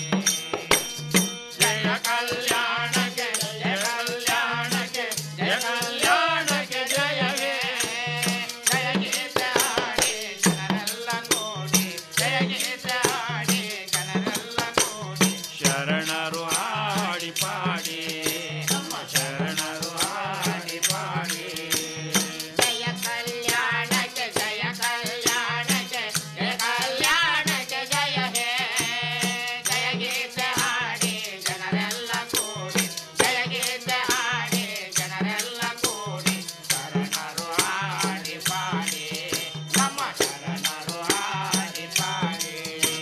Speaker 10: ಜಯ ಕಲ್ಯಾಣಕ್ಕೆ ಜಯ ಕಲ್ಯಾಣಕ್ಕೆ ಜಯ ಕಲ್ಯಾಣಕ್ಕೆ ಜಯ ಹೇ ಜಯ ಗೀತ ಹಾಡಿ ಜನರೆಲ್ಲ ಕೂಡಿ ಜಯ ಗೀತ ಹಾಡಿ ಜನರೆಲ್ಲ ಕೂಡಿ ಶರಣರು ಹಾಡಿ ಪಾಡಿ ನಮ್ಮ ಶರಣರು ಹಾಡಿ ಪಾಡಿ ಜಯ ಕಲ್ಯಾಣಕ್ಕೆ ಜಯ ಕಲ್ಯಾಣಕ್ಕೆ ಜಯ ಕಲ್ಯಾಣಕ್ಕೆ ಜಯ ಹೇ ಜಯ ಗೀತ ಹಾಡಿ ಜನರೆಲ್ಲ ಕೂಡಿ ಜಯ ಗೀತ ಹಾಡಿ ಜನರೆಲ್ಲ ಕೂಡಿ ಶರಣರು ಹಾಡಿ ಪಾಡಿ ನಮ್ಮ ಶರಣರು ಹಾಡಿ ಪಾಡಿ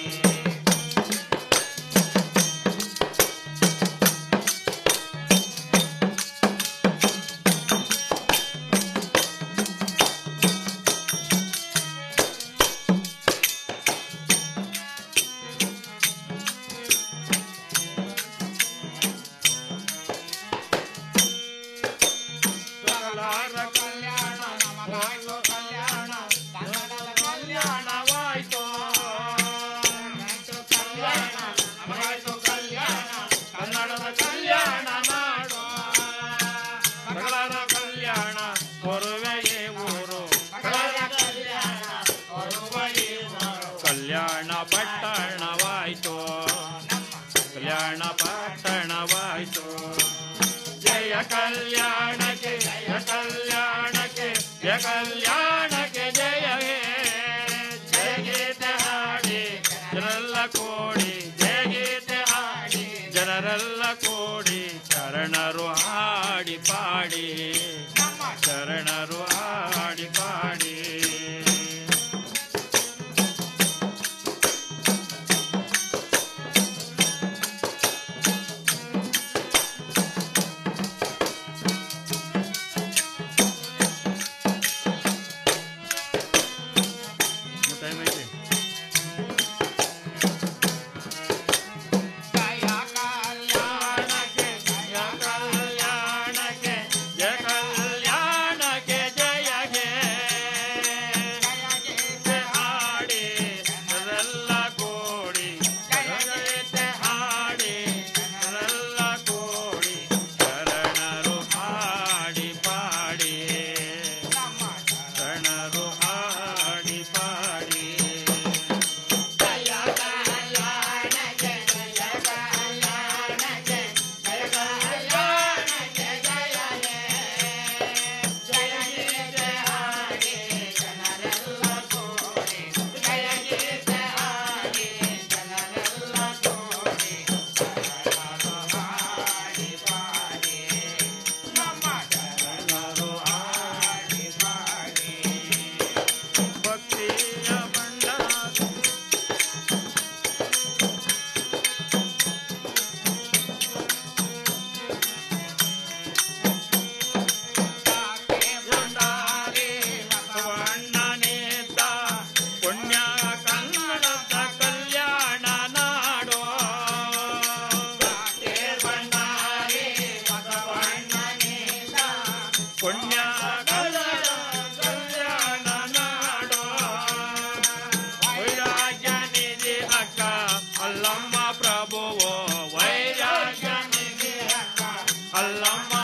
Speaker 10: ಸಕಲಾರ ಕಲ್ಯಾಣ ನಮಗಾಯ್ತು ಕಲ್ಯಾಣ ಕನ್ನಡದ ಕಲ್ಯಾಣವಾಯ್ತು ಕಲ್ಯಾಣ ನಮಗಾಯ್ತು ಕಲ್ಯಾಣ ಕನ್ನಡದ ಕಲ್ಯಾಣ ಮಾಡು ಸಕಲರ ಕಲ್ಯಾಣ ಕೊರುವೆಯೇ ಊರು ಸಕಲರ ಕಲ್ಯಾಣ ಕೊರುವೆಯೇ ಊರು ಕಲ್ಯಾಣ ಪಟ್ಟಣವಾಯ್ತು ಕಲ್ಯಾಣ ಪಟ್ಟಣವಾಯ್ತು ಜಯ ಕಲ್ಯಾಣಕ್ಕೆ ಜಯ ಕಲ್ಯಾಣಕ್ಕೆ ಜಯ ಹೇ ಜಯ ಗೀತೆ ಹಾಡಿ ಜನರೆಲ್ಲ ಕೋಡಿ ಜಯ ಗೀತೆ ಹಾಡಿ ಜನರೆಲ್ಲ ಕೋಡಿ ಶರಣರು ಹಾಡಿ ಪಾಡಿ ಶರಣರು